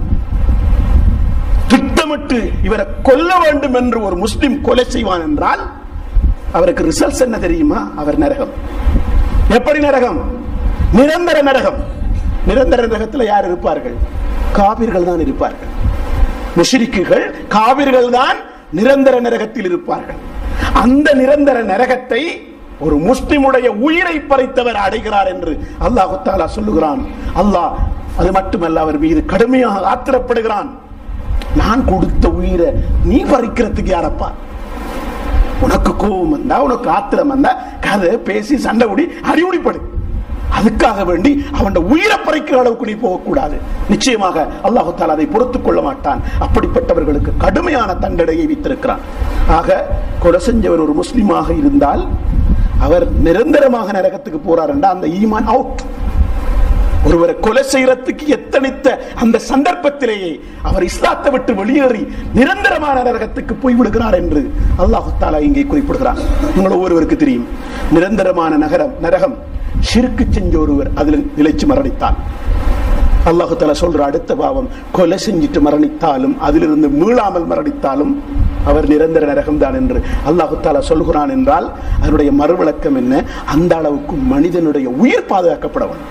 திட்டமிட்டு இவரை கொல்ல வேண்டும் என்று ஒரு முஸ்லிம் கொலை செய்வான் என்றால் அவருக்கு ரிசல்ட்ஸ் என்ன தெரியுமா அவர் நரகம் எப்படி நரகம் நிரந்தர நரகம் நிரந்தர நரகத்தில் யார் இருப்பார்கள் காவிர்கள் தான் இருப்பார்கள் முஷ்ரிக்குகள் காவிர்கள் தான் நிரந்தர நரகத்தில் இருப்பார்கள் அந்த நிரந்தர நரகத்தை ஒரு முஸ்லிமுடைய உயிரை பறித்தவர் அடைகிறார் என்று அல்லாஹு தாலா சொல்லுகிறான் அல்லாஹ் அது மட்டுமல்ல அவர் மீது கடுமையாக ஆத்திரப்படுகிறான் நான் கொடுத்த உயிரை நீ பறிக்கிறதுக்கு யாரப்பா உனக்கு கோபம் வந்தா உனக்கு ஆத்திரம் வந்தா கதை பேசி சண்டை உடி அறிவுடிப்படு அதுக்காக வேண்டி அவன் உயிரை பறிக்கிற அளவுக்கு நீ போகக்கூடாது நிச்சயமாக அல்லாஹு தாலா அதை பொறுத்துக் கொள்ள மாட்டான் அப்படிப்பட்டவர்களுக்கு கடுமையான தண்டனையை வைத்திருக்கிறான் ஆக கொலை செஞ்சவர் ஒரு முஸ்லிமாக இருந்தால் அவர் நிரந்தரமாக நரகத்துக்கு போறார் என்றால் அந்த ஈமான் அவுட் ஒருவரை கொலை செய்யறதுக்கு எத்தனித்த அந்த சந்தர்ப்பத்திலேயே அவர் இஸ்லாத்தை விட்டு வெளியேறி நிரந்தரமான நரகத்துக்கு போய் விடுகிறார் என்று அல்லாஹு தாலா இங்கே குறிப்பிடுகிறார் உங்கள் ஒவ்வொருவருக்கு தெரியும் நிரந்தரமான நகரம் நரகம் ஷிருக்கு செஞ்ச ஒருவர் அதில் நிலைச்சு மரணித்தார் அல்லாஹு தாலா சொல்ற அடுத்த பாவம் கொலை செஞ்சிட்டு மரணித்தாலும் அதிலிருந்து மீளாமல் மரணித்தாலும் அவர் நிரந்தர நரகம் தான் என்று அல்லாஹு தாலா சொல்கிறான் என்றால் அதனுடைய மறுவிளக்கம் என்ன அந்த அளவுக்கு மனிதனுடைய உயிர் பாதுகாக்கப்பட வேண்டும்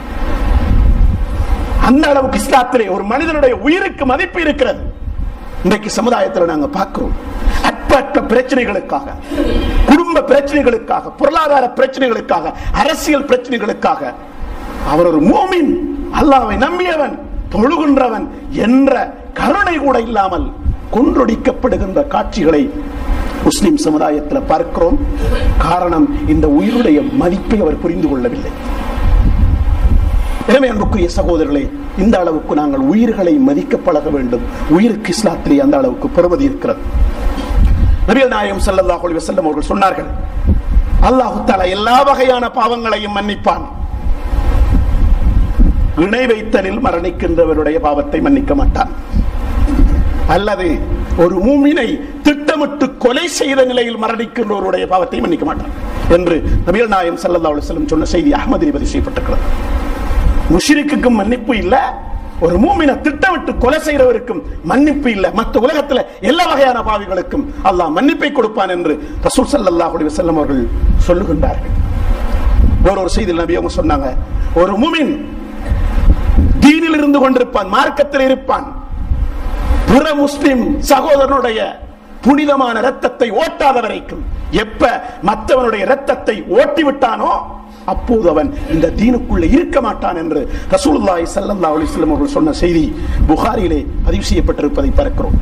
அந்த அளவுக்கு இஸ்லாத்திலே ஒரு மனிதனுடைய உயிருக்கு மதிப்பு இருக்கிறது இன்றைக்கு சமுதாயத்தில் நாங்க பார்க்கிறோம் அற்பற்ற பிரச்சனைகளுக்காக குடும்ப பிரச்சனைகளுக்காக பொருளாதார பிரச்சனைகளுக்காக அரசியல் பிரச்சனைகளுக்காக அவர் ஒரு மோமின் அல்லாவை நம்பியவன் தொழுகின்றவன் என்ற கருணை கூட இல்லாமல் கொன்றொடிக்கப்படுகின்ற காட்சிகளை முஸ்லிம் சமுதாயத்தில் பார்க்கிறோம் காரணம் இந்த உயிருடைய மதிப்பை அவர் புரிந்து கொள்ளவில்லை எனவே அன்புக்குரிய சகோதரர்களே இந்த அளவுக்கு நாங்கள் உயிர்களை மதிக்க பழக வேண்டும் உயிருக்கு இஸ்லாத்திலே அந்த அளவுக்கு பெறுமதி இருக்கிறது நபிகள் நாயகம் ஸல்லல்லாஹு அலைஹி வஸல்லம் அவர்கள் சொன்னார்கள் அல்லாஹு தஆலா எல்லா வகையான பாவங்களையும் மன்னிப்பான் இணை வைத்தலில் மரணிக்கின்றவருடைய பாவத்தை மன்னிக்க மாட்டான் அல்லது ஒரு மூமினை திட்டமிட்டு கொலை செய்த நிலையில் மரணிக்கின்றவருடைய பாவத்தை மன்னிக்க மாட்டான் என்று நபிகள் நாயகம் ஸல்லல்லாஹு அலைஹி வஸல்லம் சொன்ன செய்தி அஹ்மதில் பதிவு செய்யப்பட்டிருக்கிறது முஷிரிக்குக்கும் மன்னிப்பு இல்ல ஒரு மூமின திட்டமிட்டு கொலை செய்யறவருக்கும் மன்னிப்பு இல்ல மற்ற உலகத்துல எல்லா வகையான பாவிகளுக்கும் அல்லாஹ் மன்னிப்பை கொடுப்பான் என்று ரசூல் ஸல்லல்லாஹு அலைஹி வஸல்லம் அவர்கள் சொல்லுகின்றார்கள் ஒரு ஒரு செய்தியில் நபி அவங்க சொன்னாங்க ஒரு மூமின் தீனில் இருந்து கொண்டிருப்பான் மார்க்கத்தில் இருப்பான் பிற முஸ்லிம் சகோதரனுடைய புனிதமான ரத்தத்தை ஓட்டாத வரைக்கும் எப்ப மற்றவனுடைய ரத்தத்தை ஓட்டி விட்டானோ அப்போது அவன் இந்த தீனுக்குள்ள இருக்க மாட்டான் என்று ரசூலுல்லாஹி ஸல்லல்லாஹு அலைஹி வஸல்லம் அவர்கள் சொன்ன செய்தி புகாரியிலே பதிவு செய்யப்பட்டிருப்பதை பார்க்கிறோம்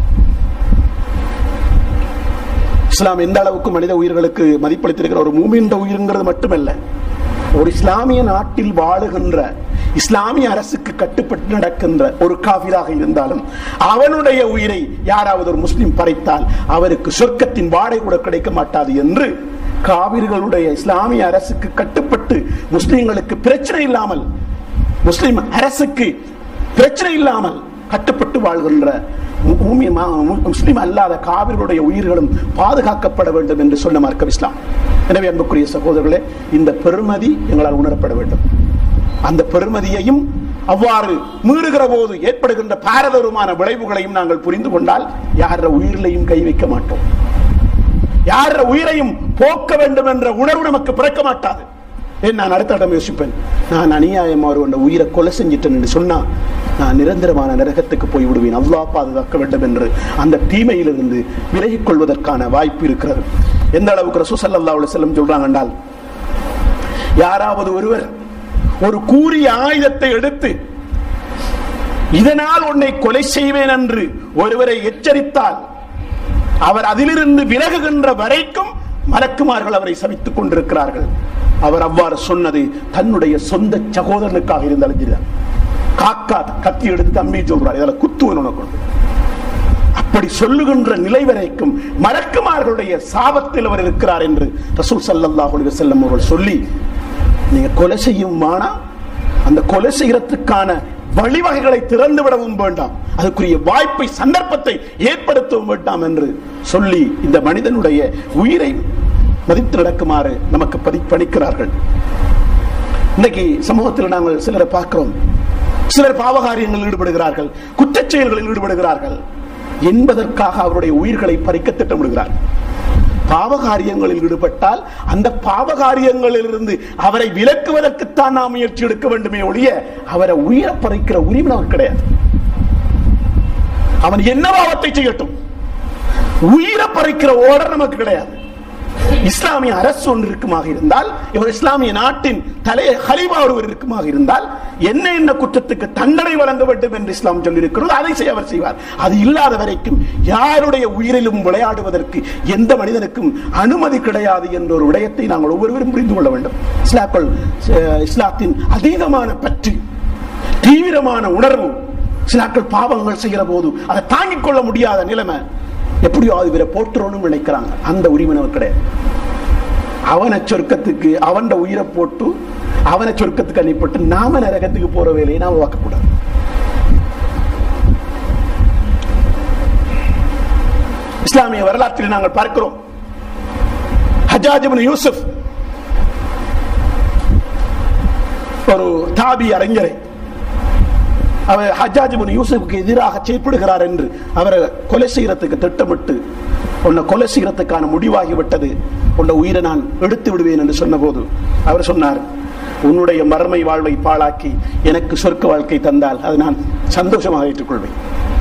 இஸ்லாம் எந்த அளவுக்கு மனித உயிர்களுக்கு மதிப்பளித்திருக்கிற ஒரு மூமின்ற உயிருங்கிறது மட்டுமல்ல ஒரு இஸ்லாமிய நாட்டில் வாழுகின்ற இஸ்லாமிய அரசுக்கு கட்டுப்பட்டு நடக்கின்ற ஒரு காவிராக இருந்தாலும் அவனுடைய உயிரை யாராவது ஒரு முஸ்லிம் பறித்தால் அவருக்கு சொர்க்கத்தின் வாடை கூட கிடைக்க மாட்டாது என்று காவிர்களுடைய இஸ்லாமிய அரசுக்கு கட்டுப்பட்டு முஸ்லிம்களுக்கு பிரச்சனை இல்லாமல் முஸ்லிம் அரசுக்கு பிரச்சனை இல்லாமல் கட்டுப்பட்டு வாழ்கின்ற மு- மூமி- மா- மு- முஸ்லிம் அல்லாத காவிர்களுடைய உயிர்களும் பாதுகாக்கப்பட வேண்டும் என்று சொன்ன மார்க்கம் இஸ்லாம் எனவே அன்புக்குரிய சகோதரர்களே இந்த பெருமதி எங்களால் உணரப்பட வேண்டும் அந்த பெருமதியையும் அவ்வாறு மீறுகிற போது ஏற்படுகின்ற பாரதூரமான விளைவுகளையும் நாங்கள் புரிந்து கொண்டால் யார உயிரிலையும் கை வைக்க மாட்டோம் யார உயிரையும் போக்க வேண்டும் என்ற உணர்வு நமக்கு பிறக்க மாட்டாது ஏன் நான் அடுத்த இடம் யோசிப்பேன் நான் அநியாயமா ஒரு உயிரை கொலை செஞ்சிட்டேன் என்று சொன்னா நான் நிரந்தரமான நரகத்துக்கு போய் விடுவேன் அல்லாஹ் பாதுகாக்க வேண்டும் என்று அந்த தீமையிலிருந்து விலகிக் கொள்வதற்கான வாய்ப்பு இருக்கிறது எந்த அளவுக்கு ரசூசல்லா செல்லம் சொல்றாங்க என்றால் யாராவது ஒருவர் ஒரு கூறிய ஆயுதத்தை எடுத்து இதனால் உன்னை கொலை செய்வேன் என்று ஒருவரை எச்சரித்தால் அவர் அதிலிருந்து விலகுகின்ற வரைக்கும் மலக்குமார்கள் அவரை சபித்துக் கொண்டிருக்கிறார்கள் அவர் அவ்வாறு சொன்னது தன்னுடைய சொந்த சகோதரனுக்காக இருந்தாலும் சரிதான் காக்கா கத்தி எடுத்து தம்பி சொல்றார் இதில் குத்துவன் உனக்கு அப்படி சொல்லுகின்ற நிலை வரைக்கும் மலக்குமார்களுடைய சாபத்தில் அவர் இருக்கிறார் என்று ரசூல் சல்லல்லாஹு அலைஹி வஸல்லம் அவர்கள் சொல்லி நீங்க கொலை செய்யும் மானா அந்த கொலை செய்யறதுக்கான வழிவகைகளை திறந்து விடவும் வேண்டாம் அதுக்குரிய வாய்ப்பை சந்தர்ப்பத்தை ஏற்படுத்தவும் வேண்டாம் என்று சொல்லி இந்த மனிதனுடைய உயிரை மதித்து நடக்குமாறு நமக்கு பதி பணிக்கிறார்கள் இன்னைக்கு சமூகத்தில் நாங்கள் சிலரை பார்க்கிறோம் சிலர் பாவகாரியங்களில் ஈடுபடுகிறார்கள் குற்றச் செயல்களில் ஈடுபடுகிறார்கள் என்பதற்காக அவருடைய உயிர்களை பறிக்க திட்டமிடுகிறார்கள் பாவகாரியங்களில் ஈடுபட்டால் அந்த பாவகாரியங்களில் இருந்து அவரை விலக்குவதற்குத்தான் நாம் முயற்சி எடுக்க வேண்டுமே ஒழிய அவரை உயிரை பறிக்கிற உரிமை நமக்கு கிடையாது அவன் என்ன பாவத்தை செய்யட்டும் உயிரை பறிக்கிற ஓடர் நமக்கு கிடையாது இஸ்லாமிய அரசு ஒன்று இருக்குமாக இருந்தால் இவர் இஸ்லாமிய நாட்டின் தலை ஹலிமா ஒருவர் இருக்குமாக இருந்தால் என்ன என்ன குற்றத்துக்கு தண்டனை வழங்க வேண்டும் என்று இஸ்லாம் சொல்லியிருக்கிறது அதை செய்ய அவர் செய்வார் அது இல்லாத வரைக்கும் யாருடைய உயிரிலும் விளையாடுவதற்கு எந்த மனிதனுக்கும் அனுமதி கிடையாது என்ற ஒரு விடயத்தை நாங்கள் ஒவ்வொருவரும் புரிந்து கொள்ள வேண்டும் இஸ்லாக்கள் இஸ்லாத்தின் அதீதமான பற்று தீவிரமான உணர்வு சிலாக்கள் பாவங்கள் செய்கிற போது அதை தாங்கிக் கொள்ள முடியாத நிலைமை எப்படியோ அது இவரை போட்டுறோன்னு நினைக்கிறாங்க அந்த உரிமை நமக்கு கிடையாது அவனை சொர்க்கத்துக்கு அவன் உயிரை போட்டு அவனை சொர்க்கத்துக்கு அனுப்பிட்டு நாம நரகத்துக்கு போற வேலையை நாம பார்க்கக்கூடாது இஸ்லாமிய வரலாற்றில் நாங்கள் பார்க்கிறோம் ஹஜாஜிபின் யூசுப் ஒரு தாபி அறிஞரை அவர் ஹஜாஜிபின் யூசுஃபுக்கு எதிராக செயற்படுகிறார் என்று அவரை கொலை செய்யறதுக்கு திட்டமிட்டு உன்னை கொலை செய்யறதுக்கான முடிவாகி விட்டது உன்னை உயிரை நான் எடுத்து விடுவேன் என்று சொன்னபோது அவர் சொன்னார் உன்னுடைய மறுமை வாழ்வை பாழாக்கி எனக்கு சொர்க்க வாழ்க்கை தந்தால் அதை நான் சந்தோஷமாக ஏற்றுக்கொள்வேன்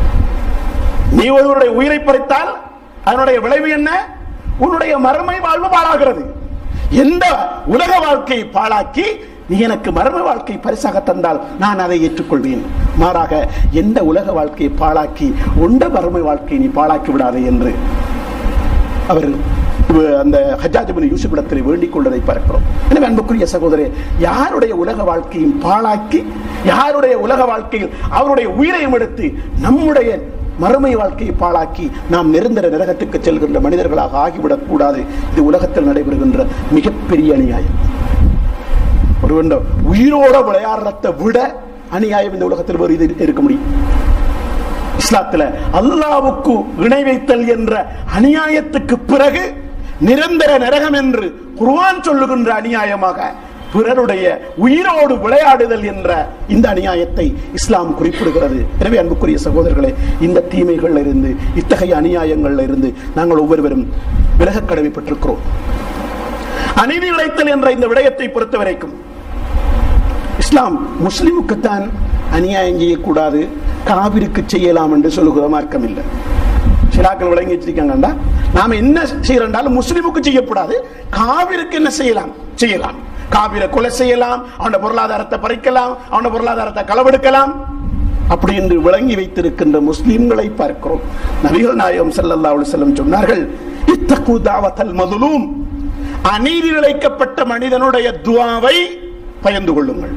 நீ ஒருவருடைய உயிரை பறித்தால் அதனுடைய விளைவு என்ன உன்னுடைய மறுமை வாழ்வு பாழாகிறது எந்த உலக வாழ்க்கையை பாழாக்கி நீ எனக்கு மர்ம வாழ்க்கை பரிசாக தந்தால் நான் அதை ஏற்றுக்கொள்வேன் மாறாக எந்த உலக வாழ்க்கையை பாழாக்கி உண்ட மர்ம வாழ்க்கையை நீ பாழாக்கி விடாதே என்று அவர் அந்த ஹஜாஜிபின் யூசுஃபிடத்தில் வேண்டிக் கொண்டதை பார்க்கிறோம் எனவே அன்புக்குரிய சகோதரே யாருடைய உலக வாழ்க்கையும் பாழாக்கி யாருடைய உலக வாழ்க்கையில் அவருடைய உயிரையும் எடுத்து நம்முடைய மறுமை வாழ்க்கையை பாழாக்கி நாம் நிரந்தர நரகத்துக்கு செல்கின்ற மனிதர்களாக ஆகிவிடக் கூடாது இது உலகத்தில் நடைபெறுகின்ற மிகப்பெரிய அநியாயம் ஒருவன் உயிரோட விளையாடுறதை விட அநியாயம் இந்த உலகத்தில் வேறு இது இருக்க முடியும் இஸ்லாத்துல அல்லாவுக்கு இணை வைத்தல் என்ற அநியாயத்துக்கு பிறகு நிரந்தர நரகம் என்று குர்ஆன் சொல்லுகின்ற அநியாயமாக பிறருடைய உயிரோடு விளையாடுதல் என்ற இந்த அநியாயத்தை இஸ்லாம் குறிப்பிடுகிறது எனவே அன்புக்குரிய சகோதரர்களே இந்த தீமைகள்ல இருந்து இத்தகைய அநியாயங்கள்ல இருந்து நாங்கள் ஒவ்வொருவரும் விலக கடமைப்பட்டிருக்கிறோம் அநீதி இழைத்தல் என்ற இந்த விடயத்தை பொறுத்த வரைக்கும் இஸ்லாம் முஸ்லிமுக்குத்தான் அநியாயம் செய்யக்கூடாது காவிருக்கு செய்யலாம் என்று சொல்லுகிற மார்க்கம் இல்லை சிலாக்கள் விளங்கி வச்சிருக்காங்கடா நாம என்ன செய்யறோம் முஸ்லிமுக்கு செய்யக்கூடாது காவிருக்கு என்ன செய்யலாம் செய்யலாம் காவிர கொலை செய்யலாம் அவன பொருளாதாரத்தை பறிக்கலாம் அவன பொருளாதாரத்தை களவெடுக்கலாம் அப்படி என்று விளங்கி வைத்திருக்கின்ற முஸ்லிம்களை பார்க்கிறோம் நபிகள் நாயகம் ஸல்லல்லாஹு அலைஹி வஸல்லம் சொன்னார்கள் இத்தகு தாவத்தல் மதுலூம் அநீதி இழைக்கப்பட்ட மனிதனுடைய துவாவை பயந்து கொள்ளுங்கள்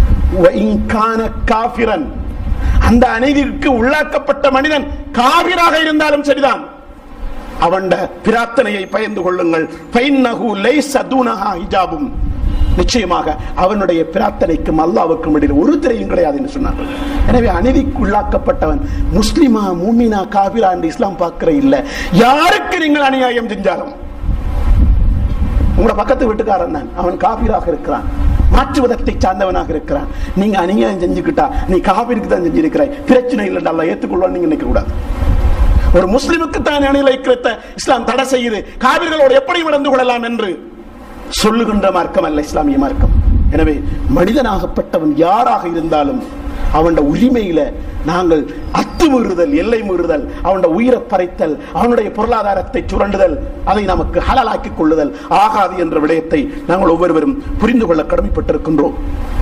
காபிரன் அந்த அநீதிக்கு உள்ளாக்கப்பட்ட மனிதன் காவிராக இருந்தாலும் சரிதான் அவன் பிரார்த்தனையை பயந்து கொள்ளுங்கள் ஹிஜாபும் நிச்சயமாக அவனுடைய பிரார்த்தனைக்கும் அல்லாவுக்கும் இடையில் ஒரு திரையும் கிடையாது என்று சொன்னார்கள் எனவே அநீதிக்கு உள்ளாக்கப்பட்டவன் முஸ்லிமா மூமினா காபிரா என்று இஸ்லாம் பார்க்கிற இல்ல யாருக்கு நீங்கள் அநியாயம் செஞ்சாலும் உங்களோட பக்கத்து வீட்டுக்காரன் தான் அவன் காபிராக இருக்கிறான் மாற்றுவதத்தை சார்ந்தவனாக இருக்கிறான் நீங்க அநியாயம் செஞ்சுக்கிட்டா நீ காவிரிக்கு தான் செஞ்சிருக்கிறாய் பிரச்சனை இல்லை அல்ல ஏற்றுக்கொள்வான்னு நீங்க நினைக்க கூடாது ஒரு முஸ்லிமுக்கு தான் அணிலைக்கிறத இஸ்லாம் தடை செய்யுது காவிர்களோடு எப்படி நடந்து கொள்ளலாம் என்று சொல்லுகின்ற மார்க்கம் அல்ல இஸ்லாமிய மார்க்கம் எனவே மனிதனாகப்பட்டவன் யாராக இருந்தாலும் அவன் உரிமையில நாங்கள் அத்துமீறுதல் எல்லை மீறுதல் அவனுடைய உயிரை பறைத்தல் அவனுடைய பொருளாதாரத்தை சுரண்டுதல் அதை நமக்கு ஹலாலாக்கிக் கொள்ளுதல் ஆகாது என்ற விடயத்தை நாங்கள் ஒவ்வொருவரும் புரிந்து கொள்ள கடமைப்பட்டிருக்கின்றோம்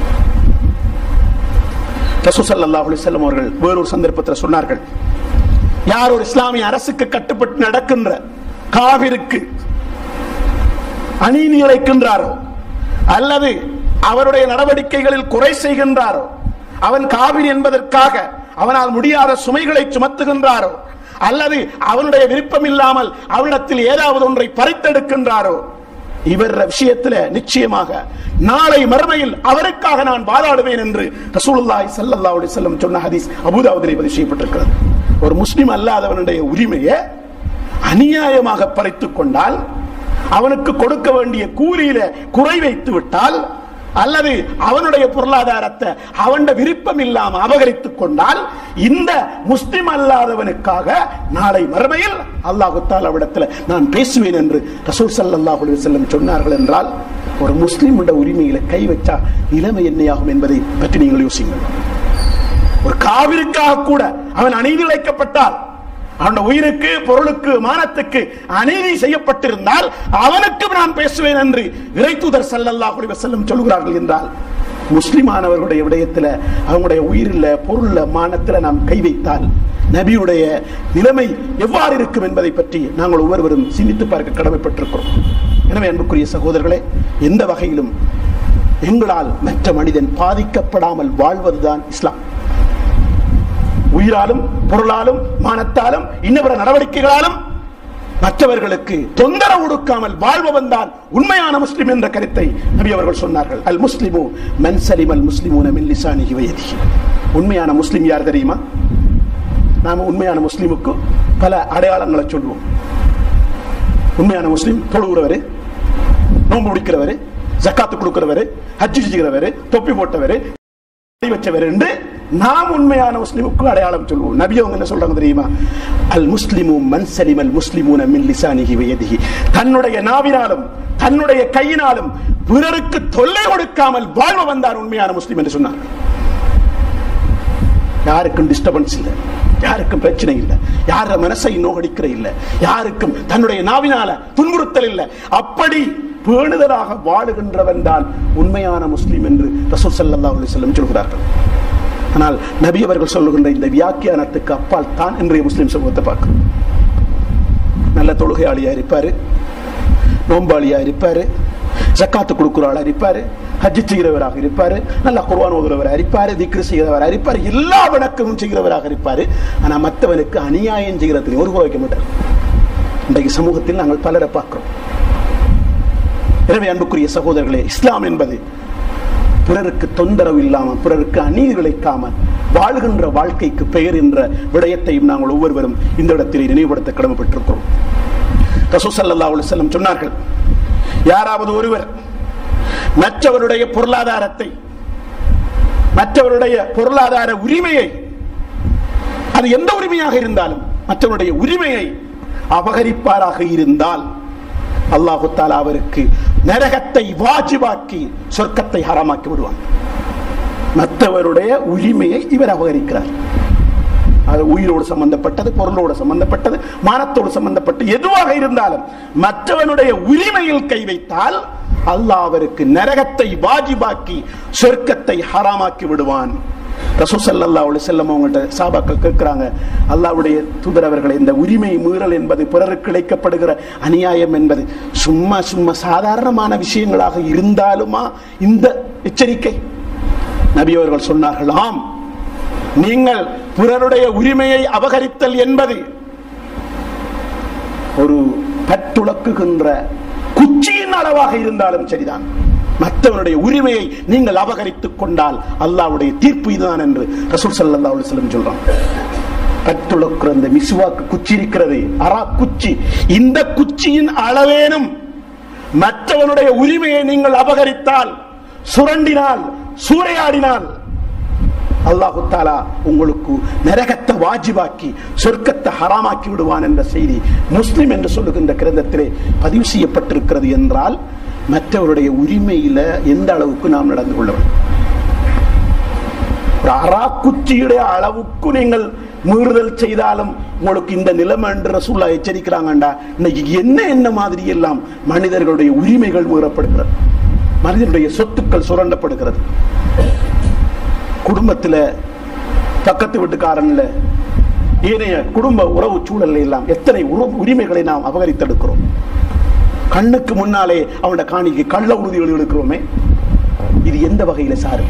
ரசூசல்லாஹ் அலிசல்லம் அவர்கள் வேறொரு சந்தர்ப்பத்தில் சொன்னார்கள் யார் ஒரு இஸ்லாமிய அரசுக்கு கட்டுப்பட்டு நடக்கின்ற காவிருக்கு அநீதி இழைக்கின்றாரோ அல்லது அவருடைய நடவடிக்கைகளில் குறை செய்கின்றாரோ அவன் காவிரி என்பதற்காக அவனால் முடியாத சுமைகளை சுமத்துகின்றாரோ அல்லது அவனுடைய விருப்பம் இல்லாமல் அவனிடத்தில் ஏதாவது ஒன்றை பறித்தெடுக்கின்றாரோ இவர் விஷயத்தில் நிச்சயமாக நாளை மறுமையில் அவருக்காக நான் வாதாடுவேன் என்று ரசூலுல்லாஹி ஸல்லல்லாஹு அலைஹி வஸல்லம் சொன்ன ஹதீஸ் அபூதாவுதிலே பதிவு செய்யப்பட்டிருக்கிறது ஒரு முஸ்லிம் அல்லாதவனுடைய உரிமையை அநியாயமாக பறித்துக் கொண்டால் அவனுக்கு கொடுக்க வேண்டிய கூலியில குறை வைத்து விட்டால் அல்லது அவனுடைய பொருளாதாரத்தை அவனுடைய விருப்பம் இல்லாம அபகரித்துக் கொண்டால் இந்த முஸ்லிம் அல்லாதவனுக்காக நாளை மறுமையில் அல்லாஹு அவிடத்துல நான் பேசுவேன் என்று ரசூல் சல்லாஹ் செல்லம் சொன்னார்கள் என்றால் ஒரு முஸ்லிமுடைய உரிமையில கை வச்சா நிலைமை என்னையாகும் என்பதை பற்றி நீங்கள் யோசிங்கள் ஒரு காவிற்காக கூட அவன் அநீதி இழைக்கப்பட்டால் அவனுடைய உயிருக்கு பொருளுக்கு மானத்துக்கு அநீதி செய்யப்பட்டிருந்தால் அவனுக்கு நான் பேசுவேன் என்று இறைத்துதர் சல்லல்லாஹு அலைஹி வஸல்லம் சொல்கிறார்கள் என்றால் முஸ்லிமானவர்களுடைய விடயத்தில் அவங்களுடைய உயிரில் பொருள்ல மானத்தில் நாம் கை வைத்தால் நபியுடைய நிலைமை எவ்வாறு இருக்கும் என்பதை பற்றி நாங்கள் ஒவ்வொருவரும் சிந்தித்து பார்க்க கடமைப்பட்டிருக்கிறோம் எனவே அன்புக்குரிய சகோதரர்களே எந்த வகையிலும் எங்களால் மற்ற மனிதன் பாதிக்கப்படாமல் வாழ்வதுதான் இஸ்லாம் உயிராலும் பொருளாலும் மானத்தாலும் இன்னபிற நடவடிக்கைகளாலும் மற்றவர்களுக்கு தொந்தரவு கொடுக்காமல் வாழ்பவன் தான் உண்மையான முஸ்லிம் என்ற கருத்தை நபி அவர்கள் சொன்னார்கள் அல் முஸ்லிமு மன் சலிம் அல் முஸ்லிமூன மின் லிசானிஹி வயதிஹி உண்மையான முஸ்லிம் யார் தெரியுமா நாம உண்மையான முஸ்லிமுக்கு பல அடையாளங்களை சொல்லுவோம் உண்மையான முஸ்லிம் தொழுகிறவர் நோன்பு முடிக்கிறவர் ஜக்காத்து கொடுக்கிறவர் ஹஜ்ஜி செஞ்சுகிறவர் தொப்பி போட்டவர் வச்சவர் என்று நாம் உண்மையான முஸ்லிமுக்கு அடையாளம் சொல்வோம் நபி அவங்க என்ன சொல்றாங்க தெரியுமா அல் முஸ்லிமு மன் சலிம் அல் முஸ்லிமூன மின் லிசானிஹி வயதிஹி தன்னுடைய நாவினாலும் தன்னுடைய கையினாலும் பிறருக்கு தொல்லை கொடுக்காமல் வாழ்வ தான் உண்மையான முஸ்லிம் என்று சொன்னார் யாருக்கும் டிஸ்டர்பன்ஸ் இல்லை யாருக்கும் பிரச்சனை இல்லை யார மனசை நோகடிக்கிற இல்லை யாருக்கும் தன்னுடைய நாவினால துன்புறுத்தல் இல்லை அப்படி பேணுதலாக வாழுகின்றவன் தான் உண்மையான முஸ்லிம் என்று ரசூல் சல்லா அலி செல்லம் சொல்கிறார்கள் ஆனால் நபி அவர்கள் சொல்லுகின்ற இந்த வியாக்கியானத்துக்கு அப்பால் தான் இன்றைய முஸ்லிம் சமூகத்தை பார்க்கிறோம் நல்ல தொழுகையாளியா இருப்பாரு நோம்பாளியா இருப்பாரு ஜக்காத்து கொடுக்கிற ஆளா இருப்பாரு ஹஜ்ஜி செய்கிறவராக இருப்பாரு நல்லா குர்வான் ஓதுறவராக இருப்பாரு திக்ரு செய்கிறவராக இருப்பாரு எல்லா வணக்கமும் செய்கிறவராக இருப்பாரு ஆனா மற்றவனுக்கு அநியாயம் செய்கிறதுக்கு ஒரு வைக்க மாட்டார் இன்றைக்கு சமூகத்தில் நாங்கள் பலரை பார்க்கிறோம் எனவே அன்புக்குரிய சகோதரர்களே இஸ்லாம் என்பது பிறருக்கு தொந்தரவு இல்லாமல் பிறருக்கு அநீதி விளைக்காமல் வாழ்கின்ற வாழ்க்கைக்கு பெயர் என்ற விடயத்தையும் நாங்கள் ஒவ்வொருவரும் இந்த இடத்தில் நினைவுபடுத்த கடமைப்பட்டிருக்கிறோம் ரசூசல்லா அலுவலம் சொன்னார்கள் யாராவது ஒருவர் மற்றவருடைய பொருளாதாரத்தை மற்றவருடைய பொருளாதார உரிமையை அது எந்த உரிமையாக இருந்தாலும் மற்றவருடைய உரிமையை அபகரிப்பாராக இருந்தால் அல்லாஹு தாலா அவருக்கு நரகத்தை வாஜிபாக்கி சொர்க்கத்தை ஹராமாக்கி விடுவான் மற்றவருடைய உரிமையை இவர் அபகரிக்கிறார் அது உயிரோடு சம்பந்தப்பட்டது பொருளோடு சம்பந்தப்பட்டது மானத்தோடு சம்பந்தப்பட்டு எதுவாக இருந்தாலும் மற்றவனுடைய உரிமையில் கை வைத்தால் அல்லாஹ் அவருக்கு நரகத்தை வாஜிபாக்கி சொர்க்கத்தை ஹராமாக்கி விடுவான் ரசூசல்லா அலி செல்லம் அவங்கள்ட்ட சாபாக்கள் கேட்கிறாங்க அல்லாவுடைய தூதர் அவர்களை இந்த உரிமை மீறல் என்பது பிறருக்கு இழைக்கப்படுகிற அநியாயம் என்பது சும்மா சும்மா சாதாரணமான விஷயங்களாக இருந்தாலுமா இந்த எச்சரிக்கை நபி அவர்கள் சொன்னார்கள் ஆம் நீங்கள் பிறருடைய உரிமையை அபகரித்தல் என்பது ஒரு பட்டுளக்குகின்ற குச்சியின் அளவாக இருந்தாலும் சரிதான் மற்றவருடைய உரிமையை நீங்கள் அபகரித்துக் கொண்டால் அல்லாவுடைய தீர்ப்பு இதுதான் என்று ரசூல் சல்லா அலுவலம் சொல்றான் கட்டுளக்குற அந்த மிசுவாக்கு குச்சி இருக்கிறது அரா குச்சி இந்த குச்சியின் அளவேனும் மற்றவனுடைய உரிமையை நீங்கள் அபகரித்தால் சுரண்டினால் சூறையாடினால் அல்லாஹு தாலா உங்களுக்கு நரகத்தை வாஜிபாக்கி சொர்க்கத்தை ஹராமாக்கி விடுவான் என்ற செய்தி முஸ்லிம் என்று சொல்லுகின்ற கிரந்தத்திலே பதிவு செய்யப்பட்டிருக்கிறது என்றால் மற்றவருடைய உரிமையில எந்த அளவுக்கு நாம் நடந்து கொள்ள வேண்டும் ஒரு அராக்குச்சியுடைய அளவுக்கு நீங்கள் மீறுதல் செய்தாலும் உங்களுக்கு இந்த நிலைமை என்று ரசூல்லா எச்சரிக்கிறாங்கண்டா இன்னைக்கு என்ன என்ன மாதிரி எல்லாம் மனிதர்களுடைய உரிமைகள் மீறப்படுகிறது மனிதனுடைய சொத்துக்கள் சுரண்டப்படுகிறது குடும்பத்துல பக்கத்து வீட்டுக்காரன்ல ஏனைய குடும்ப உறவு சூழல்ல எல்லாம் எத்தனை உறவு உரிமைகளை நாம் அபகரித்தெடுக்கிறோம் கண்ணுக்கு முன்னாலே அவனோட காணிக்கு கள்ள உறுதிகள் எடுக்கிறோமே இது எந்த வகையில சாரு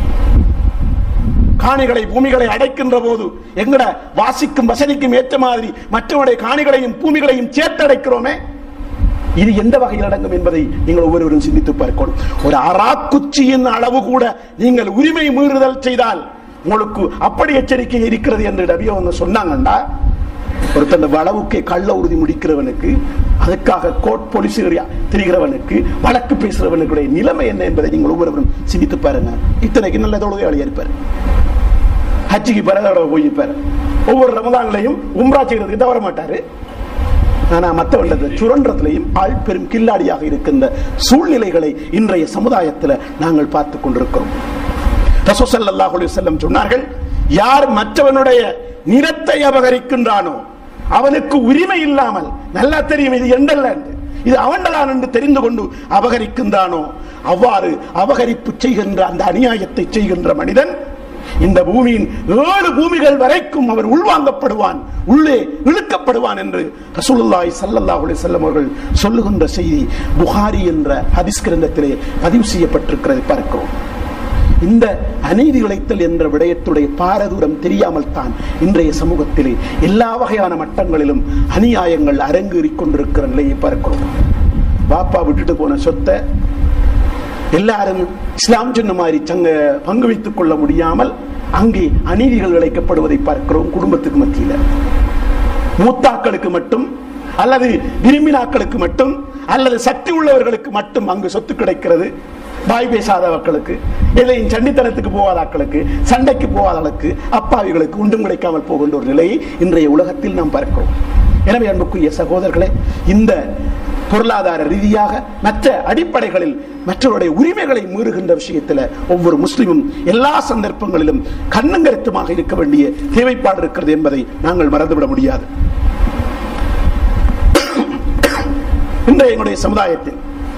காணிகளை பூமிகளை அடைக்கின்ற போது எங்கட வாசிக்கும் வசதிக்கும் ஏற்ற மாதிரி மற்றவருடைய காணிகளையும் பூமிகளையும் சேர்த்து அடைக்கிறோமே இது எந்த வகையில் அடங்கும் என்பதை நீங்கள் ஒவ்வொருவரும் சிந்தித்து பார்க்கணும் ஒரு அராக்குச்சியின் அளவு கூட நீங்கள் உரிமை மீறுதல் செய்தால் உங்களுக்கு அப்படி எச்சரிக்கை இருக்கிறது என்று நபி அவங்க சொன்னாங்கண்டா ஒருத்தன் வளவுக்கு கள்ள உறுதி முடிக்கிறவனுக்கு அதுக்காக கோட் போலீஸ் திரிகிறவனுக்கு வழக்கு பேசுறவனுடைய நிலைமை என்ன என்பதை நீங்கள் ஒவ்வொருவரும் சிந்தித்து பாருங்க இத்தனைக்கு நல்ல தொழுகையாளியா இருப்பார் ஹஜ்ஜிக்கு பிறகு போயிருப்பார் ஒவ்வொரு ரமதான்லையும் உம்ரா செய்யறதுக்கு தவற மாட்டாரு ஆனா மற்றவர்களது சுரண்டத்திலையும் ஆள் பெரும் கில்லாடியாக இருக்கின்ற சூழ்நிலைகளை இன்றைய சமுதாயத்தில் நாங்கள் பார்த்து கொண்டிருக்கிறோம் ரசூசல்லாஹ் செல்லம் சொன்னார்கள் யார் மற்றவனுடைய நிறத்தை அபகரிக்கின்றானோ அவனுக்கு உரிமை இல்லாமல் நல்லா தெரியும் இது எண்டல்ல என்று. இது அவன்தான் என்று தெரிந்து கொண்டு அபகரிக்கின்றானோ அவ்வாறு அபகரிப்பு செய்கின்ற அந்த அநியாயத்தை செய்கின்ற மனிதன் இந்த பூமியின் ஏழு பூமிகள் வரைக்கும் அவர் உள்வாங்கப்படுவான் உள்ளே இழுக்கப்படுவான் என்று ரசூலுல்லாஹி ஸல்லல்லாஹு அலைஹி வஸல்லம் அவர்கள் சொல்லுகின்ற செய்தி புகாரி என்ற ஹதீஸ் கிரந்தத்திலே பதிவு செய்யப்பட்டிருக்கிறது பார்க்கிறோம் இந்த அநீதி இழைத்தல் என்ற விடயத்துடைய பாரதூரம் தெரியாமல் தான் இன்றைய சமூகத்திலே எல்லா வகையான மட்டங்களிலும் அநியாயங்கள் அரங்கேறிக் கொண்டிருக்கிற நிலையை பார்க்கிறோம் பாப்பா விட்டுட்டு போன சொத்தை எல்லாரும் இஸ்லாம் சொன்ன மாதிரி சங்க பங்கு வைத்துக் கொள்ள முடியாமல் அங்கே அநீதிகள் இழைக்கப்படுவதை பார்க்கிறோம் குடும்பத்துக்கு மத்தியில மூத்தாக்களுக்கு மட்டும் அல்லது விரும்பினாக்களுக்கு மட்டும் அல்லது சக்தி உள்ளவர்களுக்கு மட்டும் அங்கு சொத்து கிடைக்கிறது வாய் பேசாத மக்களுக்கு எதையும் சண்டித்தனத்துக்கு போகாதாக்களுக்கு சண்டைக்கு போகாதவர்களுக்கு அப்பாவிகளுக்கு உண்டும் கிடைக்காமல் போகின்ற ஒரு நிலையை இன்றைய உலகத்தில் நாம் பார்க்கிறோம் எனவே அன்புக்குரிய சகோதரர்களே இந்த பொருளாதார ரீதியாக மற்ற அடிப்படைகளில் மற்றவருடைய உரிமைகளை மீறுகின்ற விஷயத்தில் ஒவ்வொரு முஸ்லிமும் எல்லா சந்தர்ப்பங்களிலும் கண்ணுங்கருத்துமாக இருக்க வேண்டிய தேவைப்பாடு இருக்கிறது என்பதை நாங்கள் மறந்துவிட முடியாது இன்றைய எங்களுடைய சமுதாயத்தில்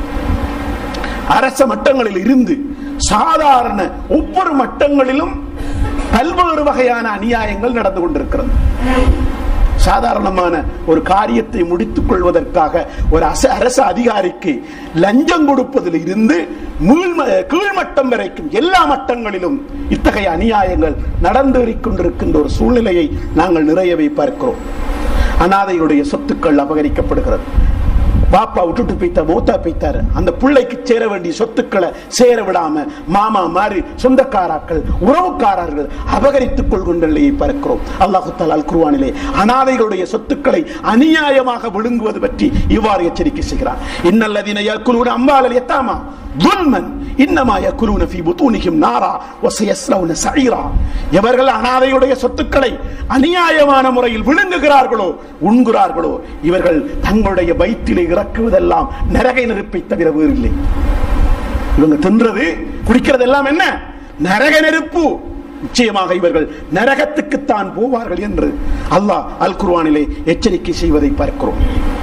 அரச மட்டங்களில் இருந்து சாதாரண ஒவ்வொரு மட்டங்களிலும் பல்வேறு வகையான அநியாயங்கள் நடந்து கொண்டிருக்கிறது சாதாரணமான ஒரு காரியத்தை முடித்துக் கொள்வதற்காக ஒரு அச- அரசு அதிகாரிக்கு லஞ்சம் கொடுப்பதில் இருந்து மீள்ம- கீழ்மட்டம் வரைக்கும் எல்லா மட்டங்களிலும் இத்தகைய அநியாயங்கள் நடந்தேறிக் கொண்டிருக்கின்ற ஒரு சூழ்நிலையை நாங்கள் நிறையவே பார்க்கிறோம் அனாதையுடைய சொத்துக்கள் அபகரிக்கப்படுகிறது பாப்பா விட்டுட்டு போய்த்த மூத்தா போய்த்தாரு அந்த பிள்ளைக்கு சேர வேண்டிய சொத்துக்களை சேர விடாம மாமா மாதிரி சொந்தக்காராக்கள் உறவுக்காரர்கள் அபகரித்துக் கொள்கின்ற நிலையை பார்க்கிறோம் அல்லாஹு தாலால் குருவானிலே அனாதைகளுடைய சொத்துக்களை அநியாயமாக விழுங்குவது பற்றி இவ்வாறு எச்சரிக்கை செய்கிறார் இன்னல்லதீன யக்குலூன அம்பாலல் எத்தாமா துல்மன் இன்னமா யக்குலூன ஃபீ புத்தூனிஹிம் நாரா வஸயஸ்லவுன சஈரா எவர்கள் அனாதையுடைய சொத்துக்களை அநியாயமான முறையில் விழுங்குகிறார்களோ உண்கிறார்களோ இவர்கள் தங்களுடைய வயிற்றிலே இறக்குவதெல்லாம் நரகை நெருப்பை தவிர வேறில்லை இவங்க தின்றது குடிக்கிறது எல்லாம் என்ன நரக நெருப்பு நிச்சயமாக இவர்கள் நரகத்துக்குத்தான் போவார்கள் என்று அல்லாஹ் அல் குர்ஆனிலே எச்சரிக்கை செய்வதை பார்க்கிறோம்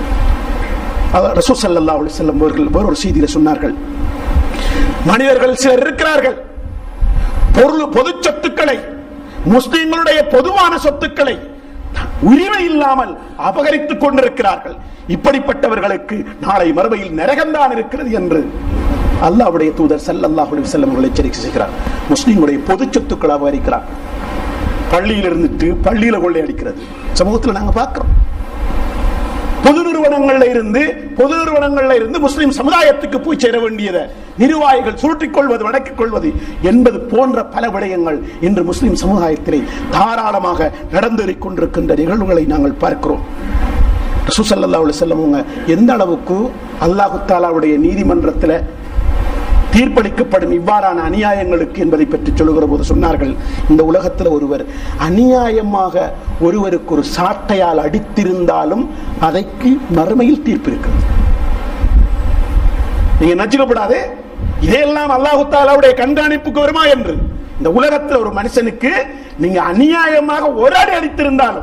ரசூல் ஸல்லல்லாஹு அலைஹி வஸல்லம் அவர்கள் வேறொரு செய்தியில சொன்னார்கள் மனிதர்கள் சிலர் இருக்கிறார்கள் பொருள் பொது சொத்துக்களை முஸ்லிம்களுடைய பொதுவான சொத்துக்களை உரிமை இல்லாமல் அபகரித்துக் கொண்டிருக்கிறார்கள் இப்படிப்பட்டவர்களுக்கு நாளை மறுமையில் நரகம்தான் இருக்கிறது என்று அல்லாஹ்வுடைய தூதர் ஸல்லல்லாஹு அலைஹி வஸல்லம் அவர்கள் எச்சரிக்கை செய்கிறார் முஸ்லிம்களுடைய பொது சொத்துக்களை அபகரிக்கிறார் பள்ளியில் இருந்துட்டு பள்ளியில கொள்ளையடிக்கிறது சமூகத்தில் நாங்க பார்க்கிறோம் பொது நிறுவனங்கள்ல இருந்து பொது நிறுவனங்கள்ல இருந்து முஸ்லிம் சமுதாயத்துக்கு போய் சேர வேண்டியதை நிர்வாகிகள் சுருட்டிக் கொள்வது வடக்கிக் கொள்வது என்பது போன்ற பல விடயங்கள் இன்று முஸ்லிம் சமுதாயத்திலே தாராளமாக நடந்தேறிக் கொண்டிருக்கின்ற நிகழ்வுகளை நாங்கள் பார்க்கிறோம் ரசூசல்லா செல்லவங்க எந்த அளவுக்கு அல்லாஹு தாலாவுடைய நீதிமன்றத்தில் தீர்ப்பளிக்கப்படும் இவ்வாறான அநியாயங்களுக்கு என்பதை பற்றி சொல்லுகிற போது சொன்னார்கள் இந்த உலகத்தில் ஒருவர் அநியாயமாக ஒருவருக்கு ஒரு சாட்டையால் அடித்திருந்தாலும் அதைக்கு மறுமையில் தீர்ப்பு இருக்கிறது நீங்க நச்சுக்கப்படாது இதையெல்லாம் அல்லாஹு தாலாவுடைய கண்காணிப்புக்கு வருமா என்று இந்த உலகத்தில் ஒரு மனுஷனுக்கு நீங்க அநியாயமாக ஒரு அடி அடித்திருந்தாலும்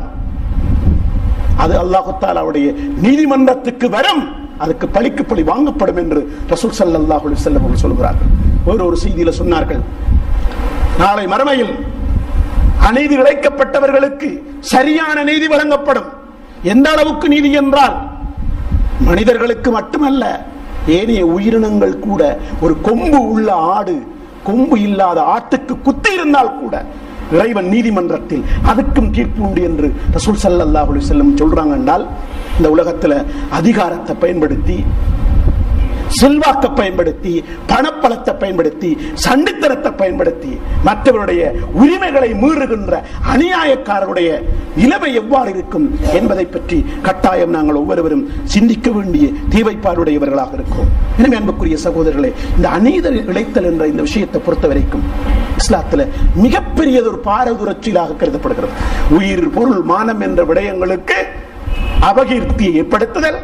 அது அல்லாஹு தாலாவுடைய நீதிமன்றத்துக்கு வரும் அதுக்கு பழிக்கு பழி வாங்கப்படும் என்று ரசூல் ஸல்லல்லாஹு அலைஹி வஸல்லம் அவர்கள் சொல்கிறார்கள் ஒரு ஒரு செய்தியில சொன்னார்கள் நாளை மறுமையில் அநீதி இழைக்கப்பட்டவர்களுக்கு சரியான நீதி வழங்கப்படும் எந்த அளவுக்கு நீதி என்றால் மனிதர்களுக்கு மட்டுமல்ல ஏனைய உயிரினங்கள் கூட ஒரு கொம்பு உள்ள ஆடு கொம்பு இல்லாத ஆட்டுக்கு குத்தி இருந்தால் கூட இறைவன் நீதிமன்றத்தில் அதுக்கும் தீர்ப்பு உண்டு என்று ரசூல் ஸல்லல்லாஹு அலைஹி வஸல்லம் சொல்றாங்க என்றால் இந்த உலகத்துல அதிகாரத்தை பயன்படுத்தி செல்வாக்க பயன்படுத்தி பணப்பலத்தை பயன்படுத்தி சண்டித்தனத்தை பயன்படுத்தி மற்றவருடைய உரிமைகளை மீறுகின்ற அநியாயக்காரருடைய நிலைமை எவ்வாறு இருக்கும் என்பதை பற்றி கட்டாயம் நாங்கள் ஒவ்வொருவரும் சிந்திக்க வேண்டிய தீவைப்பாடுடையவர்களாக இருக்கிறோம் எனவே அன்புக்குரிய சகோதரர்களே இந்த அநீத இழைத்தல் என்ற இந்த விஷயத்தை பொறுத்த வரைக்கும் இஸ்லாத்துல மிகப்பெரியது ஒரு பாரதுரட்சியிலாக கருதப்படுகிறது உயிர் பொருள் மானம் என்ற விடயங்களுக்கு அபகீர்த்தியை ஏற்படுத்துதல்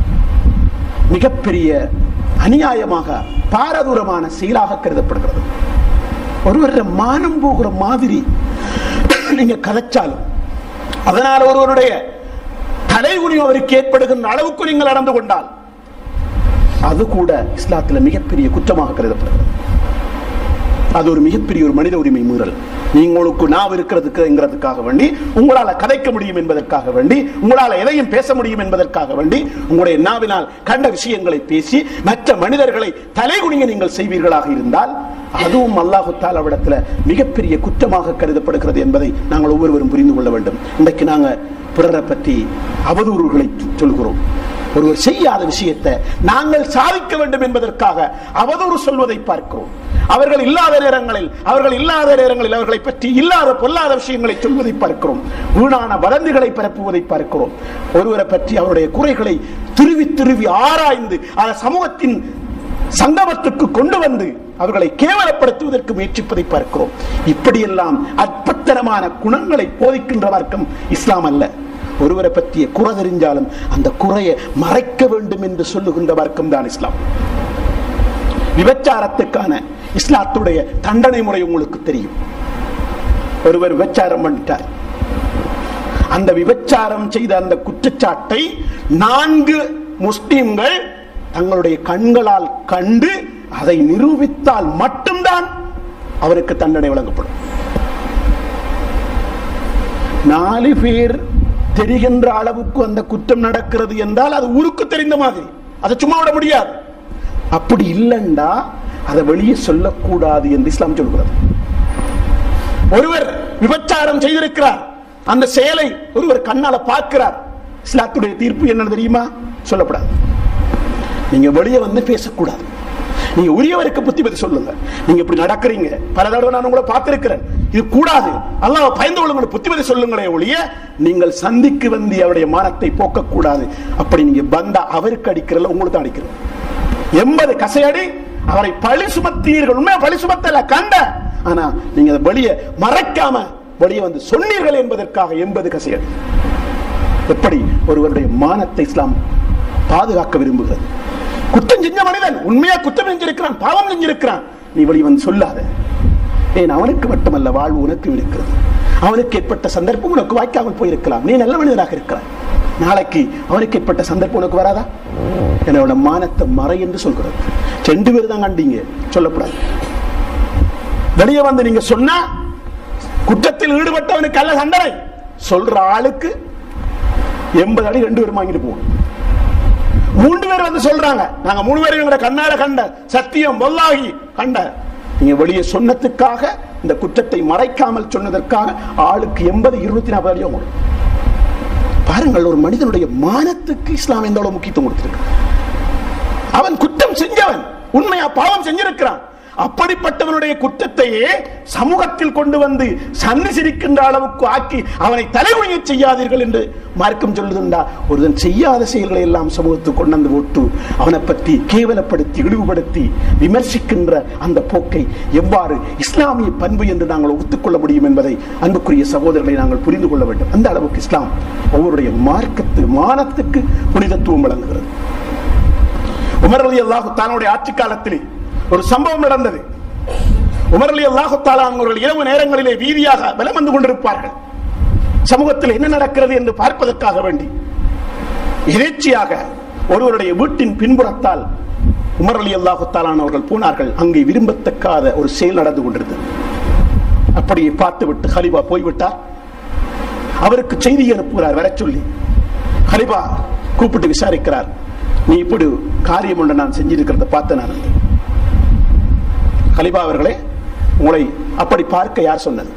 மிகப்பெரிய அநியாயமாக பாரதூரமான செயலாக கருதப்படுகிறது ஒருவருடைய மானம் போகிற மாதிரி நீங்க கதைச்சாலும் அதனால் ஒருவருடைய தலைகுனிவு அவருக்கு ஏற்படுகின்ற அளவுக்கு நீங்கள் நடந்து கொண்டால் அது கூட இஸ்லாத்தில் மிகப்பெரிய குற்றமாக கருதப்படுகிறது அது ஒரு மிகப்பெரிய ஒரு மனித உரிமை மீறல் நீங்களுக்கு நாவ் இருக்கிறதுக்குங்கிறதுக்காக வேண்டி உங்களால கதைக்க முடியும் என்பதற்காக வேண்டி உங்களால எதையும் பேச முடியும் என்பதற்காக வேண்டி உங்களுடைய நாவினால் கண்ட விஷயங்களை பேசி மற்ற மனிதர்களை தலைகுனிய நீங்கள் செய்வீர்களாக இருந்தால் அதுவும் அல்லாஹு தாலாவிடத்துல மிகப்பெரிய குற்றமாக கருதப்படுகிறது என்பதை நாங்கள் ஒவ்வொருவரும் புரிந்து கொள்ள வேண்டும் இன்றைக்கு நாங்க பிறரை பற்றி அவதூறுகளை சொல்கிறோம் ஒருவர் செய்யாத விஷயத்தை நாங்கள் சாதிக்க வேண்டும் என்பதற்காக அவதூறு சொல்வதை பார்க்கிறோம் அவர்கள் இல்லாத நேரங்களில் அவர்கள் இல்லாத நேரங்களில் அவர்களை பற்றி இல்லாத பொல்லாத விஷயங்களை சொல்வதை பார்க்கிறோம் வீணான வதந்திகளை பரப்புவதை பார்க்கிறோம் ஒருவரை பற்றி அவருடைய குறைகளை துருவி துருவி ஆராய்ந்து அந்த சமூகத்தின் சங்கமத்துக்கு கொண்டு வந்து அவர்களை கேவலப்படுத்துவதற்கு முயற்சிப்பதை பார்க்கிறோம் இப்படியெல்லாம் அற்பத்தனமான குணங்களை போதிக்கின்ற வர்க்கம் இஸ்லாம் அல்ல ஒருவரை பற்றிய குறை தெரிஞ்சாலும் அந்த குறையை மறைக்க வேண்டும் என்று சொல்லுகின்ற வர்க்கம் தான் இஸ்லாம் விபச்சாரத்துக்கான இஸ்லாத்துடைய தண்டனை முறை உங்களுக்கு தெரியும் ஒருவர் விபச்சாரம் பண்ணிட்டார் அந்த விபச்சாரம் செய்த அந்த குற்றச்சாட்டை நான்கு முஸ்லிம்கள் தங்களுடைய கண்களால் கண்டு அதை நிரூபித்தால் மட்டும்தான் அவருக்கு தண்டனை வழங்கப்படும் நாலு பேர் தெரிகின்ற அளவுக்கு அந்த குற்றம் நடக்கிறது என்றால் அது ஊருக்கு தெரிந்த மாதிரி அதை சும்மா விட முடியாது அப்படி இல்லைண்டா அதை வெளியே சொல்லக்கூடாது என்று இஸ்லாம் சொல்கிறது ஒருவர் விபச்சாரம் செய்திருக்கிறார் அந்த செயலை ஒருவர் கண்ணால பார்க்கிறார் இஸ்லாத்துடைய தீர்ப்பு என்ன தெரியுமா சொல்லப்படாது நீங்க வெளியே வந்து பேசக்கூடாது நீங்க உரியவருக்கு புத்திமதி சொல்லுங்க நீங்க இப்படி நடக்கிறீங்க பல தடவை நான் உங்களை பார்த்திருக்கிறேன் இது கூடாது அல்லாஹ் பயந்து கொள்ளுங்க புத்திமதி சொல்லுங்களே ஒழிய நீங்கள் சந்திக்கு வந்து அவருடைய மானத்தை போக்க கூடாது அப்படி நீங்க வந்தா அவருக்கு அடிக்கிறல உங்களுக்கு அடிக்கிறது எண்பது கசையடி அவரை பழி சுமத்தீர்கள் உண்மையா பழி சுமத்தல கண்ட ஆனா நீங்க அதை வெளியே மறைக்காம வெளியே வந்து சொன்னீர்கள் என்பதற்காக எண்பது கசையடி எப்படி ஒருவருடைய மானத்தை இஸ்லாம் பாதுகாக்க விரும்புகிறது குற்றம் செஞ்ச மனிதன் உண்மையா குற்றம் செஞ்சிருக்கிறான் பாவம் செஞ்சிருக்கிறான் நீ வெளியே வந்து சொல்லாத ஏன் அவனுக்கு மட்டுமல்ல வாழ்வு உனக்கு இருக்கிறது அவனுக்கு ஏற்பட்ட சந்தர்ப்பம் உனக்கு வாய்க்காமல் போயிருக்கலாம் நீ நல்ல மனிதனாக இருக்கிறாய் நாளைக்கு அவனுக்கு ஏற்பட்ட சந்தர்ப்பம் உனக்கு வராதா என்னோட மானத்தை மறை என்று சொல்கிறது ரெண்டு பேர் தான் கண்டீங்க சொல்லக்கூடாது வெளியே வந்து நீங்க சொன்னா குற்றத்தில் ஈடுபட்டவனுக்கு அல்ல தண்டனை சொல்ற ஆளுக்கு எண்பது அடி ரெண்டு பேரும் வாங்கிட்டு போவோம் மூன்று பேர் வந்து சொல்றாங்க நாங்க மூணு பேரும் எங்க கண்ணால கண்ட சத்தியம் வல்லாகி கண்ட நீங்க வெளியே சொன்னதுக்காக இந்த குற்றத்தை மறைக்காமல் சொன்னதற்காக ஆளுக்கு எண்பது இருநூத்தி நாற்பது அடியும் வரும். பாருங்கள் ஒரு மனிதனுடைய மானத்துக்கு இஸ்லாம் எந்த அளவு முக்கியத்துவம் கொடுத்திருக்கு அவன் குற்றம் செஞ்சவன் உண்மையா பாவம் செஞ்சிருக்கிறான் அப்படிப்பட்டவனுடைய குற்றத்தையே சமூகத்தில் கொண்டு வந்து சன்னி சிரிக்கின்ற அளவுக்கு ஆக்கி அவனை தலைகுனிய செய்யாதீர்கள் என்று மார்க்கம் சொல்லுதுண்டா ஒருவன் செய்யாத செயல்களை எல்லாம் சமூகத்துக்கு கொண்டு வந்து போட்டு அவனை பற்றி கேவலப்படுத்தி இழிவுபடுத்தி விமர்சிக்கின்ற அந்த போக்கை எவ்வாறு இஸ்லாமிய பண்பு என்று நாங்கள் ஒத்துக்கொள்ள முடியும் என்பதை அன்புக்குரிய சகோதரர்களை நாங்கள் புரிந்து கொள்ள வேண்டும் அந்த அளவுக்கு இஸ்லாம் ஒவ்வொருடைய மார்க்கத்து மானத்துக்கு புனிதத்துவம் வழங்குகிறது உமர் அலி அல்லாஹு தானுடைய ஆட்சி காலத்திலே ஒரு சம்பவம் நடந்தது உமர் அலி அல்லாஹு அவர்கள் இரவு நேரங்களிலே வீதியாக வலம் வந்து கொண்டிருப்பார்கள் சமூகத்தில் என்ன நடக்கிறது என்று பார்ப்பதற்காக வேண்டி எதேச்சியாக ஒருவருடைய வீட்டின் பின்புறத்தால் உமர் அலி அல்லாஹு அவர்கள் போனார்கள் அங்கே விரும்பத்தக்காத ஒரு செயல் நடந்து கொண்டிருந்தது அப்படியே பார்த்துவிட்டு ஹலிபா போய்விட்டார் அவருக்கு செய்தி அனுப்புகிறார் வர சொல்லி ஹலிபா கூப்பிட்டு விசாரிக்கிறார் நீ இப்படி காரியம் ஒன்று நான் செஞ்சிருக்கிறத பார்த்த நான் ஹலிபா அவர்களே உங்களை அப்படி பார்க்க யார் சொன்னது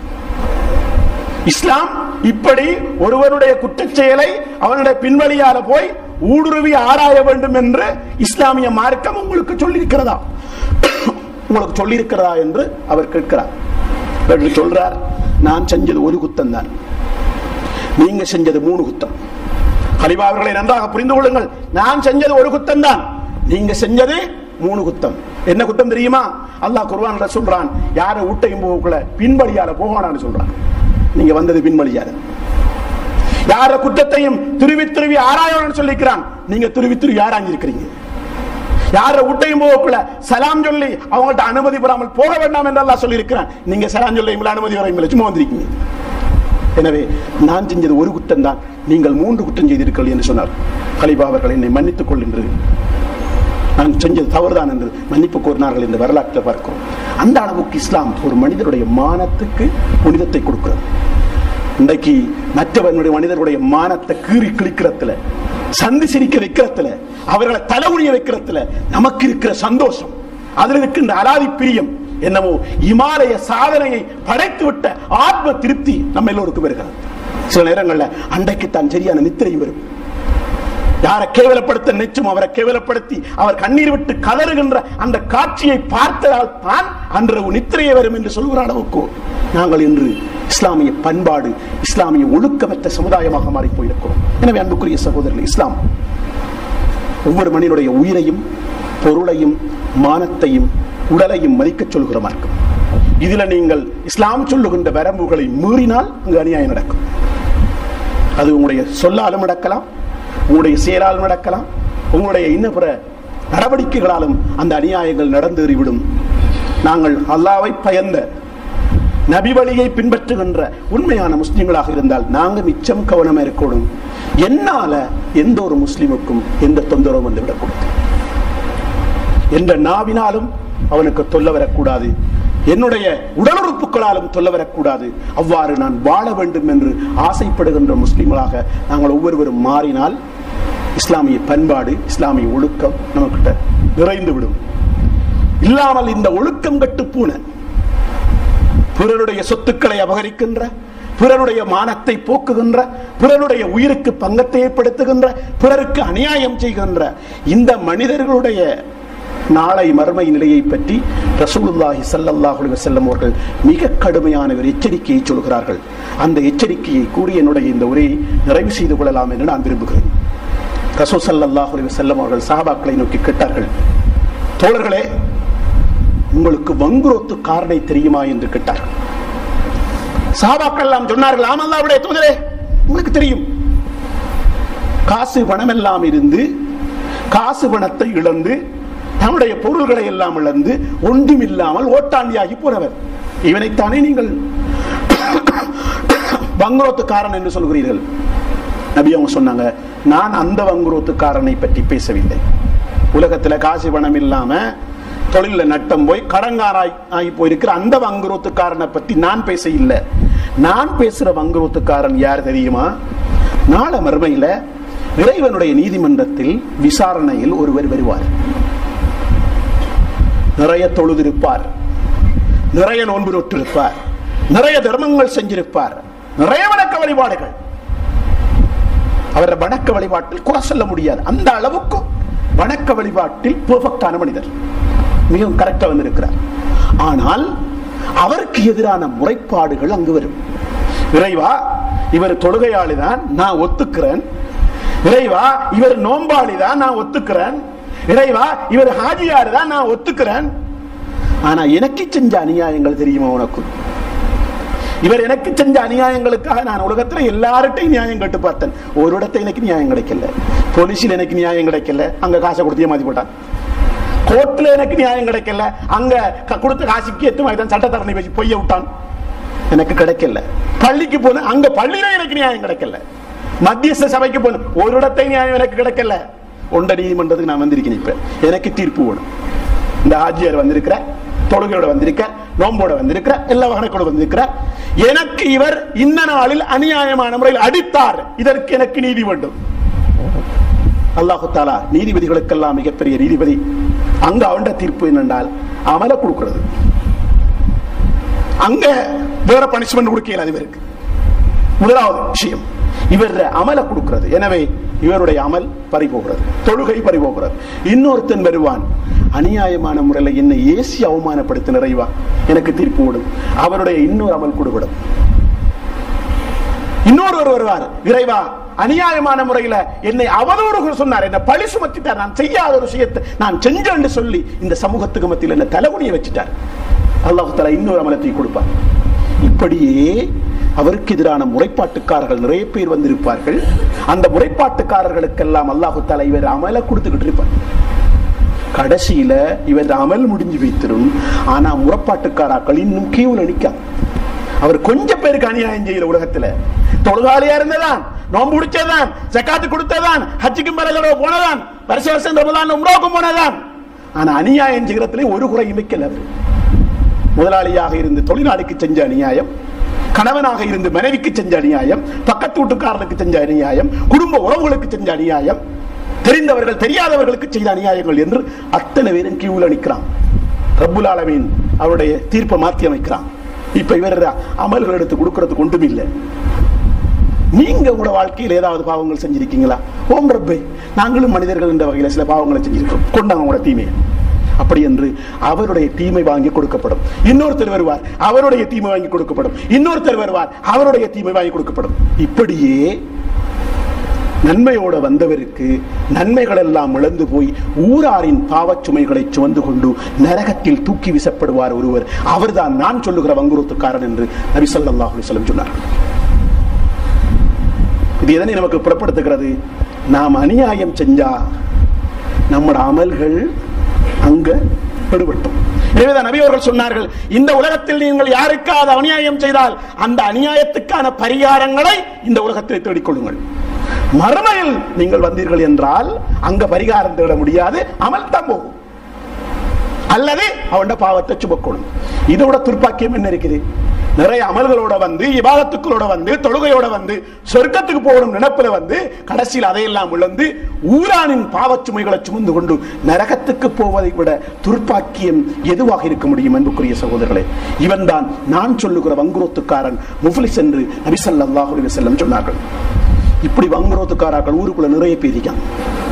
இஸ்லாம் இப்படி ஒருவருடைய குற்றச் செயலை அவனுடைய பின்வழியால போய் ஊடுருவி ஆராய வேண்டும் என்று இஸ்லாமிய மார்க்கம் உங்களுக்கு சொல்லியிருக்கிறதா உங்களுக்கு சொல்லியிருக்கிறதா என்று அவர் கேட்கிறார் என்று சொல்றார் நான் செஞ்சது ஒரு குத்தம் தான் நீங்க செஞ்சது மூணு குத்தம் கலிபா அவர்களை நன்றாக புரிந்து கொள்ளுங்கள் நான் செஞ்சது ஒரு குத்தம் தான் நீங்க செஞ்சது மூணு குத்தம் என்ன குத்தம் தெரியுமா அல்லாஹ் குர்ஆன்ல சொல்றான் யார ஊட்டையும் போகக்குள்ள பின்படியால போகணும்னு சொல்றான் நீங்க வந்தது பின்படியால யார குற்றத்தையும் துருவி துருவி ஆராயணும்னு சொல்லிக்கிறான் நீங்க துருவி துருவி ஆராய்ஞ்சிருக்கிறீங்க யார ஊட்டையும் போகக்குள்ள சலாம் சொல்லி அவங்கள்ட்ட அனுமதி பெறாமல் போக வேண்டாம் என்று அல்லாஹ் சொல்லி இருக்கிறான் நீங்க சலாம் சொல்லி அனுமதி வரையும் சும்மா வந்திருக்கீங்க எனவே நான் செஞ்சது ஒரு குற்றம் தான் நீங்கள் மூன்று குற்றம் செய்திருக்கிறீர்கள் என்று சொன்னார் கலிபா அவர்கள் என்னை மன்னித்துக் கொள் என்று நான் செஞ்சது தவறுதான் என்று மன்னிப்பு கோரினார்கள் என்று வரலாற்றில் பார்க்கிறோம் அந்த அளவுக்கு இஸ்லாம் ஒரு மனிதனுடைய மானத்துக்கு புனிதத்தை கொடுக்கிறது இன்றைக்கு மற்றவனுடைய மனிதர்களுடைய மானத்தை கீறி கிழிக்கிறதுல சந்தி சிரிக்க வைக்கிறதுல அவர்களை தலைகுனிய வைக்கிறதுல நமக்கு இருக்கிற சந்தோஷம் அதில் இருக்கின்ற அலாதி பிரியம் என்னமோ இமாலய சாதனையை படைத்து விட்ட ஆத்ம திருப்தி நம்ம எல்லோருக்கும் வருகிறது சில நேரங்கள்ல அன்றைக்கு தான் சரியான நித்திரையும் வரும் யாரை கேவலப்படுத்த நினைச்சும் அவரை கேவலப்படுத்தி அவர் கண்ணீர் விட்டு கதறுகின்ற அந்த காட்சியை பார்த்ததால் தான் அன்று நித்திரையை வரும் என்று சொல்கிற அளவுக்கு நாங்கள் இன்று இஸ்லாமிய பண்பாடு இஸ்லாமிய ஒழுக்கமற்ற சமுதாயமாக மாறி போயிருக்கிறோம் எனவே அன்புக்குரிய சகோதரர்கள் இஸ்லாம் ஒவ்வொரு மனிதனுடைய உயிரையும் பொருளையும் மானத்தையும் உடலையும் மதிக்கச் சொல்கிற மார்க்கம் இதுல நீங்கள் இஸ்லாம் சொல்லுகின்ற வரம்புகளை மீறினால் அங்கு அநியாயம் நடக்கும் அது உங்களுடைய சொல்லாலும் நடக்கலாம் உங்களுடைய செயலாலும் நடக்கலாம் உங்களுடைய இன்னபிற நடவடிக்கைகளாலும் அந்த அநியாயங்கள் நடந்தேறிவிடும் நாங்கள் அல்லாவை பயந்த நபி வழியை பின்பற்றுகின்ற உண்மையான முஸ்லிம்களாக இருந்தால் நாங்க மிச்சம் கவனமா இருக்கணும் என்னால எந்த ஒரு முஸ்லிமுக்கும் எந்த தொந்தரவும் வந்து விடக்கூடாது என்ற நாவினாலும் அவனுக்கு தொல்ல வரக்கூடாது என்னுடைய உடலுறுப்புகளாலும் தொல்ல வரக்கூடாது அவ்வாறு நான் வாழ வேண்டும் என்று ஆசைப்படுகின்ற முஸ்லிம்களாக நாங்கள் ஒவ்வொருவரும் மாறினால் இஸ்லாமிய பண்பாடு இஸ்லாமிய ஒழுக்கம் நமக்கிட்ட நிறைந்து விடும் இல்லாமல் இந்த ஒழுக்கம் கட்டு பூனை பிறருடைய சொத்துக்களை அபகரிக்கின்ற பிறருடைய மானத்தை போக்குகின்ற பிறருடைய உயிருக்கு பங்கத்தை ஏற்படுத்துகின்ற பிறருக்கு அநியாயம் செய்கின்ற இந்த மனிதர்களுடைய நாளை மறுமை நிலையை பற்றி ரசூலுல்லாஹி ஸல்லல்லாஹு அலைஹி வஸல்லம் அவர்கள் மிக கடுமையான ஒரு எச்சரிக்கையை சொல்கிறார்கள் அந்த எச்சரிக்கையை கூறி என்னுடைய இந்த உரையை நிறைவு செய்து கொள்ளலாம் என்று நான் விரும்புகிறேன் ரசூல் ஸல்லல்லாஹு அலைஹி வஸல்லம் அவர்கள் சஹாபாக்களை நோக்கி கேட்டார்கள் தோழர்களே உங்களுக்கு வங்குரோத்து காரணை தெரியுமா என்று கேட்டார்கள் சஹாபாக்கள் எல்லாம் சொன்னார்கள் ஆமல்லாவுடைய தூதரே உங்களுக்கு தெரியும் காசு பணம் எல்லாம் இருந்து காசு பணத்தை இழந்து தன்னுடைய பொருள்களை எல்லாம் இழந்து ஒன்றும் இல்லாமல் ஓட்டாண்டியாகி போனவர் இவனைத்தானே நீங்கள் வங்குரோத்துக்காரன் என்று சொல்கிறீர்கள் நபி அவங்க சொன்னாங்க நான் அந்த வங்குரோத்துக்காரனை பற்றி பேசவில்லை உலகத்துல காசு பணம் இல்லாம தொழில நட்டம் போய் கடங்காராய் ஆகி போயிருக்கிற அந்த வங்குரோத்துக்காரனை பத்தி நான் பேச இல்லை நான் பேசுற வங்குரோத்துக்காரன் யார் தெரியுமா நாள மறுமையில இறைவனுடைய நீதிமன்றத்தில் விசாரணையில் ஒருவர் வருவார் நிறைய தொழுதிருப்பார் நிறைய நோன்பு நொற்றிருப்பார் நிறைய தர்மங்கள் செஞ்சிருப்பார் நிறைய வணக்க வழிபாடுகள் அவரை வணக்க வழிபாட்டில் குறை சொல்ல முடியாது அந்த அளவுக்கு வணக்க வழிபாட்டில் பெர்ஃபெக்டான மனிதர் மிகவும் கரெக்டா வந்திருக்கிறார் ஆனால் அவருக்கு எதிரான முறைப்பாடுகள் அங்கு வரும் இறைவா இவர் தொழுகையாளி தான் நான் ஒத்துக்கிறேன் இறைவா இவர் நோம்பாளி தான் நான் ஒத்துக்கிறேன் இறைவா இவர் ஹாஜியாரு தான் நான் ஒத்துக்கிறேன் ஆனா எனக்கு செஞ்ச அநியாயங்கள் தெரியுமா உனக்கு இவர் எனக்கு செஞ்ச அநியாயங்களுக்காக நான் உலகத்துல எல்லார்ட்டையும் நியாயம் கேட்டு பார்த்தேன் ஒரு இடத்த எனக்கு நியாயம் கிடைக்கல போலீஸில் எனக்கு நியாயம் கிடைக்கல அங்க காசை கொடுத்து ஏமாத்தி போட்டான் கோர்ட்ல எனக்கு நியாயம் கிடைக்கல அங்க க- கொடுத்த காசுக்கு எத்து மாதிரி சட்டத்தரணி வச்சு பொய்ய விட்டான் எனக்கு கிடைக்கல பள்ளிக்கு போன அங்க பள்ளியில எனக்கு நியாயம் கிடைக்கல மத்தியஸ்த சபைக்கு போன ஒரு இடத்தை நியாயம் எனக்கு கிடைக்கல ஒண்ட நீதிமன்றத்துக்கு நான் வந்திருக்கேன் இப்ப எனக்கு தீர்ப்பு வேணும் இந்த ஆஜியர் வந்திருக்கிற தொழுகையோட வந்திருக்க நோம்போட வந்திருக்கிற எல்லா வகனைக்கூட வந்திருக்கிற எனக்கு இவர் இந்த நாளில் அநியாயமான முறையில் அடித்தார் இதற்கு எனக்கு நீதி வேண்டும் அல்லாஹு தாலா நீதிபதிகளுக்கெல்லாம் மிகப்பெரிய நீதிபதி அங்க அவண்ட தீர்ப்பு என்னென்றால் அமல கொடுக்கிறது அங்க வேற பனிஷ்மெண்ட் கொடுக்கல இவருக்கு முதலாவது விஷயம் இவர் அமல கொடுக்கிறது எனவே இவருடைய அமல் பறிபோகிறது தொழுகை பறிபோகிறது இன்னொருத்தன் வருவான் அநியாயமான முறையில் என்னை ஏசி அவமானப்படுத்த நிறைவா எனக்கு தீர்ப்பு விடும் அவருடைய இன்னொரு அமல் கொடுவிடும் இன்னொருவர் வருவார் இறைவா அநியாயமான முறையில என்னை அவதூறு சொன்னார் என்ன பழி சுமத்திட்டார் நான் செய்யாத ஒரு விஷயத்தை நான் செஞ்சேன்னு சொல்லி இந்த சமூகத்துக்கு மத்தியில் என்ன தலைகுனிய வச்சுட்டார் அல்லாஹ் தலா இன்னொரு அமலத்தை கொடுப்பார் இப்படியே அவருக்கு எதிரான முறைப்பாட்டுக்காரர்கள் நிறைய பேர் வந்திருப்பார்கள் அந்த முறைப்பாட்டுக்காரர்களுக்கெல்லாம் அல்லாஹு தலா இவர் அமல கொடுத்துக்கிட்டு இருப்பார் கடைசியில இவர் அமல் முடிஞ்சு வைத்திரும் ஆனா முறைப்பாட்டுக்காராக்கள் இன்னும் கீவுல நிக்காது அவர் கொஞ்சம் பேருக்கு அநியாயம் செய்யல உலகத்துல தொழுகாளியா இருந்ததான் நோன்பு முடிச்சதான் ஜக்காத்து கொடுத்ததான் ஹஜ்ஜுக்கும் பிறகு போனதான் வருஷ வருஷம் ரமலான் உம்ராவுக்கும் போனதான் ஆனா அநியாயம் செய்யறதுல ஒரு குறையும் வைக்கல அவர் முதலாளியாக இருந்து தொழிலாளிக்கு செஞ்ச அநியாயம் கணவனாக இருந்து மனைவிக்கு செஞ்ச அநியாயம் பக்கத்து வீட்டுக்காரனுக்கு செஞ்ச அநியாயம் குடும்ப உறவுகளுக்கு செஞ்ச அநியாயம் தெரிந்தவர்கள் தெரியாதவர்களுக்கு செய்த அநியாயங்கள் என்று அத்தனை பேரும் கியூல நிற்கிறான் ரப்புல் ஆலமீன் அவருடைய தீர்ப்பை மாற்றி அமைக்கிறான் இப்ப இவர் அமல்கள் எடுத்து கொடுக்கறதுக்கு ஒன்றும் இல்லை நீங்க உங்களோட வாழ்க்கையில் ஏதாவது பாவங்கள் செஞ்சிருக்கீங்களா ஓம் ரப்பே நாங்களும் மனிதர்கள் என்ற வகையில் சில பாவங்களை செஞ்சிருக்கோம் கொண்டாங்க உங்களோட தீமையை அப்படி என்று அவருடைய தீமை வாங்கி கொடுக்கப்படும் இன்னொருத்தர் வருவார் அவருடைய தீமை வாங்கி கொடுக்கப்படும் இன்னொருத்தர் வருவார் அவருடைய தீமை வாங்கி கொடுக்கப்படும் இப்படியே நன்மையோட வந்தவருக்கு நன்மைகள் எல்லாம் இழந்து போய் ஊராரின் பாவச் சுமைகளை சுமந்து கொண்டு நரகத்தில் தூக்கி வீசப்படுவார் ஒருவர் அவர்தான் நான் சொல்லுகிற வங்குரோத்துக்காரன் என்று நபி ஸல்லல்லாஹு அலைஹி வஸல்லம் சொன்னார் இது எதனை நமக்கு புறப்படுத்துகிறது நாம் அநியாயம் செஞ்சா நம்மட அமல்கள் அங்க விடுபட்டோம் எனவேதான் நபி அவர்கள் சொன்னார்கள் இந்த உலகத்தில் நீங்கள் யாருக்காவது அநியாயம் செய்தால் அந்த அநியாயத்துக்கான பரிகாரங்களை இந்த உலகத்தில் தேடிக்கொள்ளுங்கள் மறுமையில் நீங்கள் வந்தீர்கள் என்றால் அங்க பரிகாரம் தேட முடியாது அமல் தான் போகும் அல்லது அவன் பாவத்தை சுமக்கணும் இதோட துர்ப்பாக்கியம் என்ன இருக்குது நிறைய அமல்களோட வந்து இபாதத்துக்களோட வந்து தொழுகையோட வந்து சொர்க்கத்துக்கு போகணும் நினைப்புல வந்து கடைசியில் அதையெல்லாம் இழந்து ஊரானின் பாவச் சுமைகளை சுமந்து கொண்டு நரகத்துக்கு போவதை விட துர்ப்பாக்கியம் எதுவாக இருக்க முடியும் அன்புக்குரிய சகோதரர்களே இவன் தான் நான் சொல்லுகிற வங்குரோத்துக்காரன் முஃப்லிஸ் என்று நபி ஸல்லல்லாஹு அலைஹி வஸல்லம் சொன்னார்கள் இப்படி வங்குரோத்துக்காராக்கள் ஊருக்குள்ள நிறைய பேர் இருக்காங்க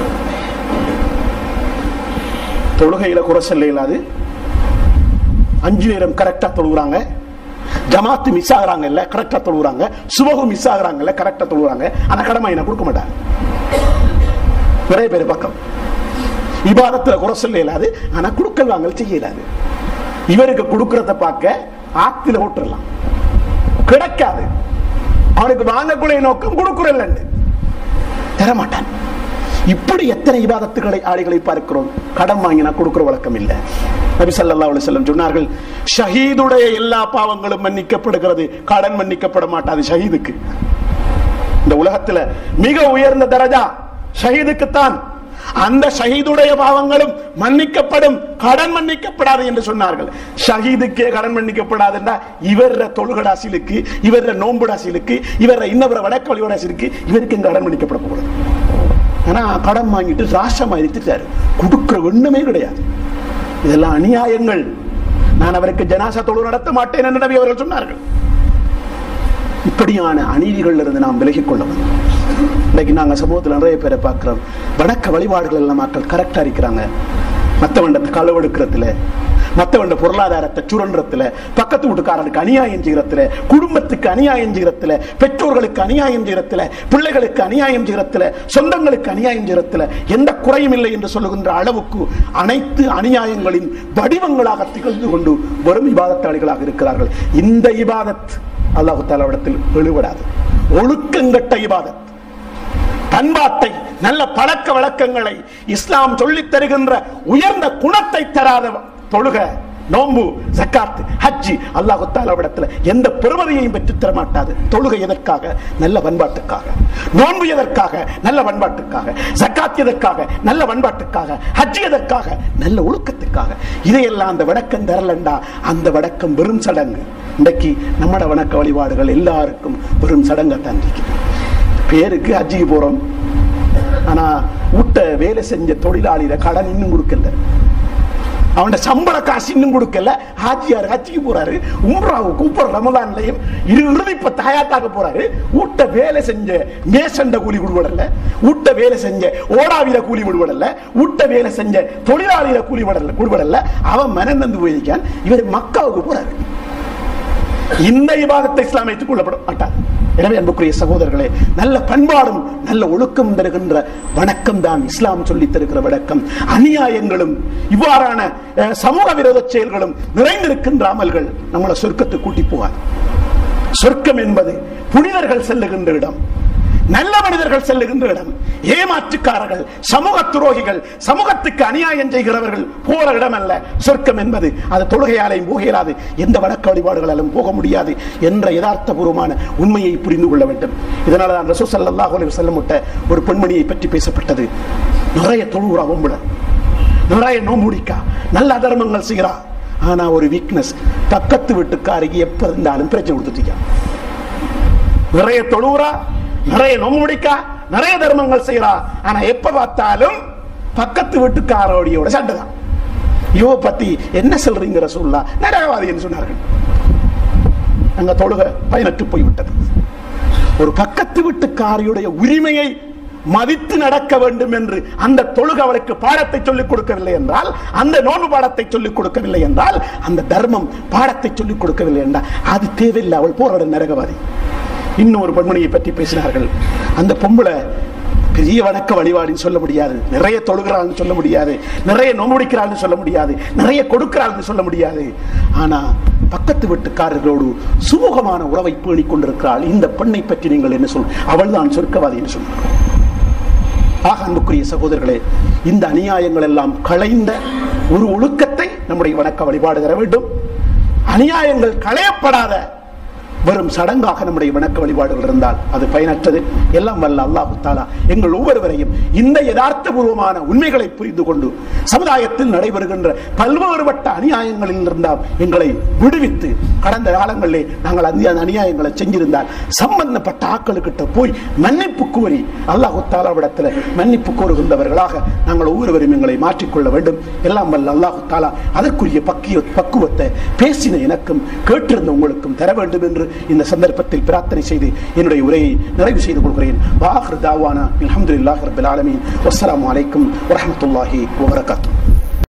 தொழுகையில குறை சொல்ல இயலாது அஞ்சு நேரம் கரெக்டா தொழுகிறாங்க ஜமாத்து மிஸ் ஆகுறாங்கல்ல கரெக்டா தொழுகிறாங்க சுபகு மிஸ் ஆகுறாங்கல்ல கரெக்டா தொழுகிறாங்க ஆனா கடமை என்ன கொடுக்க மாட்டாங்க நிறைய பேர் பக்கம் இபாதத்துல குறை சொல்ல இயலாது ஆனா குடுக்கல் வாங்கல் செய்ய இயலாது இவருக்கு கொடுக்கறத பார்க்க ஆத்துல ஓட்டுறலாம் கிடைக்காது அவனுக்கு வாங்கக்கூடிய நோக்கம் கொடுக்குறல்ல தரமாட்டான் இப்படி எத்தனை இபாதத்துகளை ஆளிகளை பார்க்கிறோம் கடன் வாங்கினா கொடுக்கிற வழக்கம் இல்லை நபி ஸல்லல்லாஹு அலைஹி வஸல்லம் சொன்னார்கள் ஷஹீதுடைய எல்லா பாவங்களும் மன்னிக்கப்படுகிறது கடன் மன்னிக்கப்பட மாட்டாது ஷஹீதுக்கு இந்த உலகத்துல மிக உயர்ந்த தரஜா ஷஹீதுக்குத்தான் அந்த ஷஹீதுடைய பாவங்களும் மன்னிக்கப்படும் கடன் மன்னிக்கப்படாது என்று சொன்னார்கள் ஷஹீதுக்கே கடன் மன்னிக்கப்படாது என்றா இவர தொழுகடாசிலுக்கு இவர நோம்புடாசிலுக்கு இவர இன்னவர வடக்கு வழிவடாசிலுக்கு இவருக்கு இங்க கடன் மன்னிக்கப்பட போகிறது ஆனா கடன் வாங்கிட்டு ராஷ்டிரமா இருந்துட்டாரு கொடுக்கிற ஒண்ணுமே கிடையாது இதெல்லாம் அநியாயங்கள் நான் அவருக்கு ஜனாசா தொழு நடத்த மாட்டேன் என்று நபி அவர்கள் சொன்னார்கள் இப்படியான அநீதிகள்ல இருந்து நாம் விலகிக் கொள்ள வேண்டும் இன்னைக்கு நாங்க சமூகத்தில் நிறைய பேரை பார்க்கிறோம் வணக்க வழிபாடுகள் எல்லாம் மக்கள் கரெக்டா இருக்கிறாங்க மத்தவண்ட களவெடுக்கிறதுல மத்தவண்ட பொருளாதாரத்தை சுரண்டுறதுல பக்கத்து வீட்டுக்காரனுக்கு அநியாயம் செய்யறதுல குடும்பத்துக்கு அநியாயம் செய்யறதுல பெற்றோர்களுக்கு அநியாயம் செய்யறதுல பிள்ளைகளுக்கு அநியாயம் செய்யறதுல சொந்தங்களுக்கு அநியாயம் செய்யறதுல எந்த குறையும் இல்லை என்று சொல்லுகின்ற அளவுக்கு அனைத்து அநியாயங்களின் வடிவங்களாக திகழ்ந்து கொண்டு வெறும் இபாதத்தாளிகளாக இருக்கிறார்கள் இந்த இபாதத் அல்லாஹு தாலாவிடத்தில் வெளிவிடாது ஒழுக்கங்கட்ட இபாதத் பண்பாட்டை நல்ல பழக்க வழக்கங்களை இஸ்லாம் சொல்லித் தருகின்ற உயர்ந்த குணத்தை தராத தொழுக நோம்பு ஜக்காத்து ஹஜ்ஜி அல்லாஹு தாலாவிடத்துல எந்த பெருமதியையும் பெற்று தர மாட்டாது தொழுகை எதற்காக நல்ல பண்பாட்டுக்காக நோன்பு எதற்காக நல்ல பண்பாட்டுக்காக ஜக்காத் எதற்காக நல்ல பண்பாட்டுக்காக ஹஜ்ஜி எதற்காக நல்ல ஒழுக்கத்துக்காக இதையெல்லாம் அந்த வடக்கம் தரலண்டா அந்த வடக்கம் வெறும் சடங்கு இன்றைக்கு நம்மட வணக்க வழிபாடுகள் எல்லாருக்கும் வெறும் சடங்கத்தான் இருக்குது பேருக்கு ஹஜ்ஜிக்கு போறோம் ஆனா விட்ட வேலை செஞ்ச தொழிலாளியில கடன் இன்னும் கொடுக்கல அவன் சம்பள காசு இன்னும் கொடுக்கல ஹாஜியார் ஹஜ்ஜிக்கு போறாரு உம்ராவு கூப்பர் ரமதான்லயும் இரு இறுதி இப்ப தாயாத்தாக்க போறாரு ஊட்ட வேலை செஞ்ச மேசண்ட கூலி விடுபடல ஊட்ட வேலை செஞ்ச ஓடாவில கூலி விடுபடல ஊட்ட வேலை செஞ்ச தொழிலாளியில கூலி விடல விடுபடல அவன் மனநந்து போயிருக்கான் இவர் மக்காவுக்கு போறாரு இந்த இபாதத்தை இஸ்லாம் ஏற்றுக் கொள்ளப்பட மாட்டார் எனவே அன்புக்குரிய சகோதரர்களே நல்ல பண்பாடும் நல்ல ஒழுக்கம் தருகின்ற வணக்கம் தான் இஸ்லாம் சொல்லித் தருகிற வணக்கம் அநியாயங்களும் இவ்வாறான அஹ், சமூக விரோத செயல்களும் நிறைந்திருக்கின்ற அமல்கள் நம்மளை சொர்க்கத்தை கூட்டி போவார் சொர்க்கம் என்பது புனிதர்கள் செல்லுகின்ற இடம் நல்ல மனிதர்கள் செல்லுகின்ற இடம் ஏமாற்றுக்காரர்கள் சமூக துரோகிகள் சமூகத்துக்கு அநியாயம் செய்கிறவர்கள் போற இடம் அல்ல சொர்க்கம் என்பது அது தொழுகையாலையும் போகிறாது எந்த வழக்க வழிபாடுகளாலும் போக முடியாது என்ற யதார்த்தபூர்வமான உண்மையை புரிந்து கொள்ள வேண்டும் இதனால தான் ரசூ ஸல்லல்லாஹு அலைஹி வஸல்லம் விட்ட ஒரு பெண்மணியை பற்றி பேசப்பட்டது நிறைய தொழுவுறா ஒம்புல நிறைய நோம்புடிக்கா நல்ல அதர்மங்கள் செய்கிறா ஆனா ஒரு வீக்னஸ் பக்கத்து வீட்டுக்காரிக்கு எப்ப இருந்தாலும் பிரச்சனை கொடுத்துட்டீங்க நிறைய தொழுவுறா நிறைய நோம்பு முடிக்கா நிறைய தர்மங்கள் செய்யறா ஆனா எப்ப பார்த்தாலும் பக்கத்து வீட்டுக்காரோடியோட சண்டை தான் யோ பத்தி என்ன சொல்றீங்க ரசூல்லா நரகவாதின்னு சொன்னார்கள் அங்க தொழுக பயனற்று போய்விட்டது ஒரு பக்கத்து வீட்டுக்காரியுடைய உரிமையை மதித்து நடக்க வேண்டும் என்று அந்த தொழுக அவளுக்கு பாடத்தை சொல்லிக் கொடுக்கவில்லை என்றால் அந்த நோன்பு பாடத்தை சொல்லிக் கொடுக்கவில்லை என்றால் அந்த தர்மம் பாடத்தை சொல்லிக் கொடுக்கவில்லை என்றால் அது தேவையில்லை அவள் போராட நரகவாதி இன்னொரு பெண்மணியை பற்றி பேசினார்கள் அந்த பொம்பளை பெரிய வணக்க வழிபாடுன்னு சொல்ல முடியாது நிறைய தொழுகிறாள்னு சொல்ல முடியாது நிறைய நோம்புடிக்கிறாள்னு சொல்ல முடியாது நிறைய கொடுக்கிறாள்னு சொல்ல முடியாது ஆனா பக்கத்து வீட்டுக்காரர்களோடு சுமூகமான உறவை பேணிக் கொண்டிருக்கிறாள் இந்த பெண்ணை பற்றி நீங்கள் என்ன சொல் அவள் தான் சொர்க்கவாதி என்று சொன்னார் ஆக அன்புக்குரிய சகோதரர்களே இந்த அநியாயங்கள் எல்லாம் களைந்த ஒரு ஒழுக்கத்தை நம்முடைய வணக்க வழிபாடு தர வேண்டும் அநியாயங்கள் களையப்படாத வெறும் சடங்காக நம்முடைய வணக்க வழிபாடுகள் இருந்தால் அது பயனற்றது எல்லாம் வல்ல அல்லாஹு தாலா எங்கள் ஒவ்வொருவரையும் இந்த யதார்த்தபூர்வமான உண்மைகளை புரிந்து கொண்டு சமுதாயத்தில் நடைபெறுகின்ற பல்வேறுபட்ட அநியாயங்களில் இருந்தால் எங்களை விடுவித்து கடந்த காலங்களிலே நாங்கள் அந்த அநியாயங்களை செஞ்சிருந்தால் சம்பந்தப்பட்ட ஆக்களுக்கிட்ட போய் மன்னிப்பு கோரி அல்லாஹு தாலாவிடத்தில் மன்னிப்பு கோருகின்றவர்களாக நாங்கள் ஒவ்வொருவரும் எங்களை மாற்றிக்கொள்ள வேண்டும் எல்லாம் வல்ல அல்லாஹு தாலா அதற்குரிய பக்கிய பக்குவத்தை பேசின எனக்கும் கேட்டிருந்த உங்களுக்கும் தர வேண்டும் என்று இந்த சந்தர்ப்பத்தில் பிரார்த்தனை செய்து என்னுடைய உரையை நிறைவு செய்து கொள்கிறேன் வாஹர் தாவானா அல்ஹம்துலில்லாஹி ரப்பில் ஆலமீன் வஸ்ஸலாமு அலைக்கும் வரஹ்மத்துல்லாஹி வபரகாத்துஹு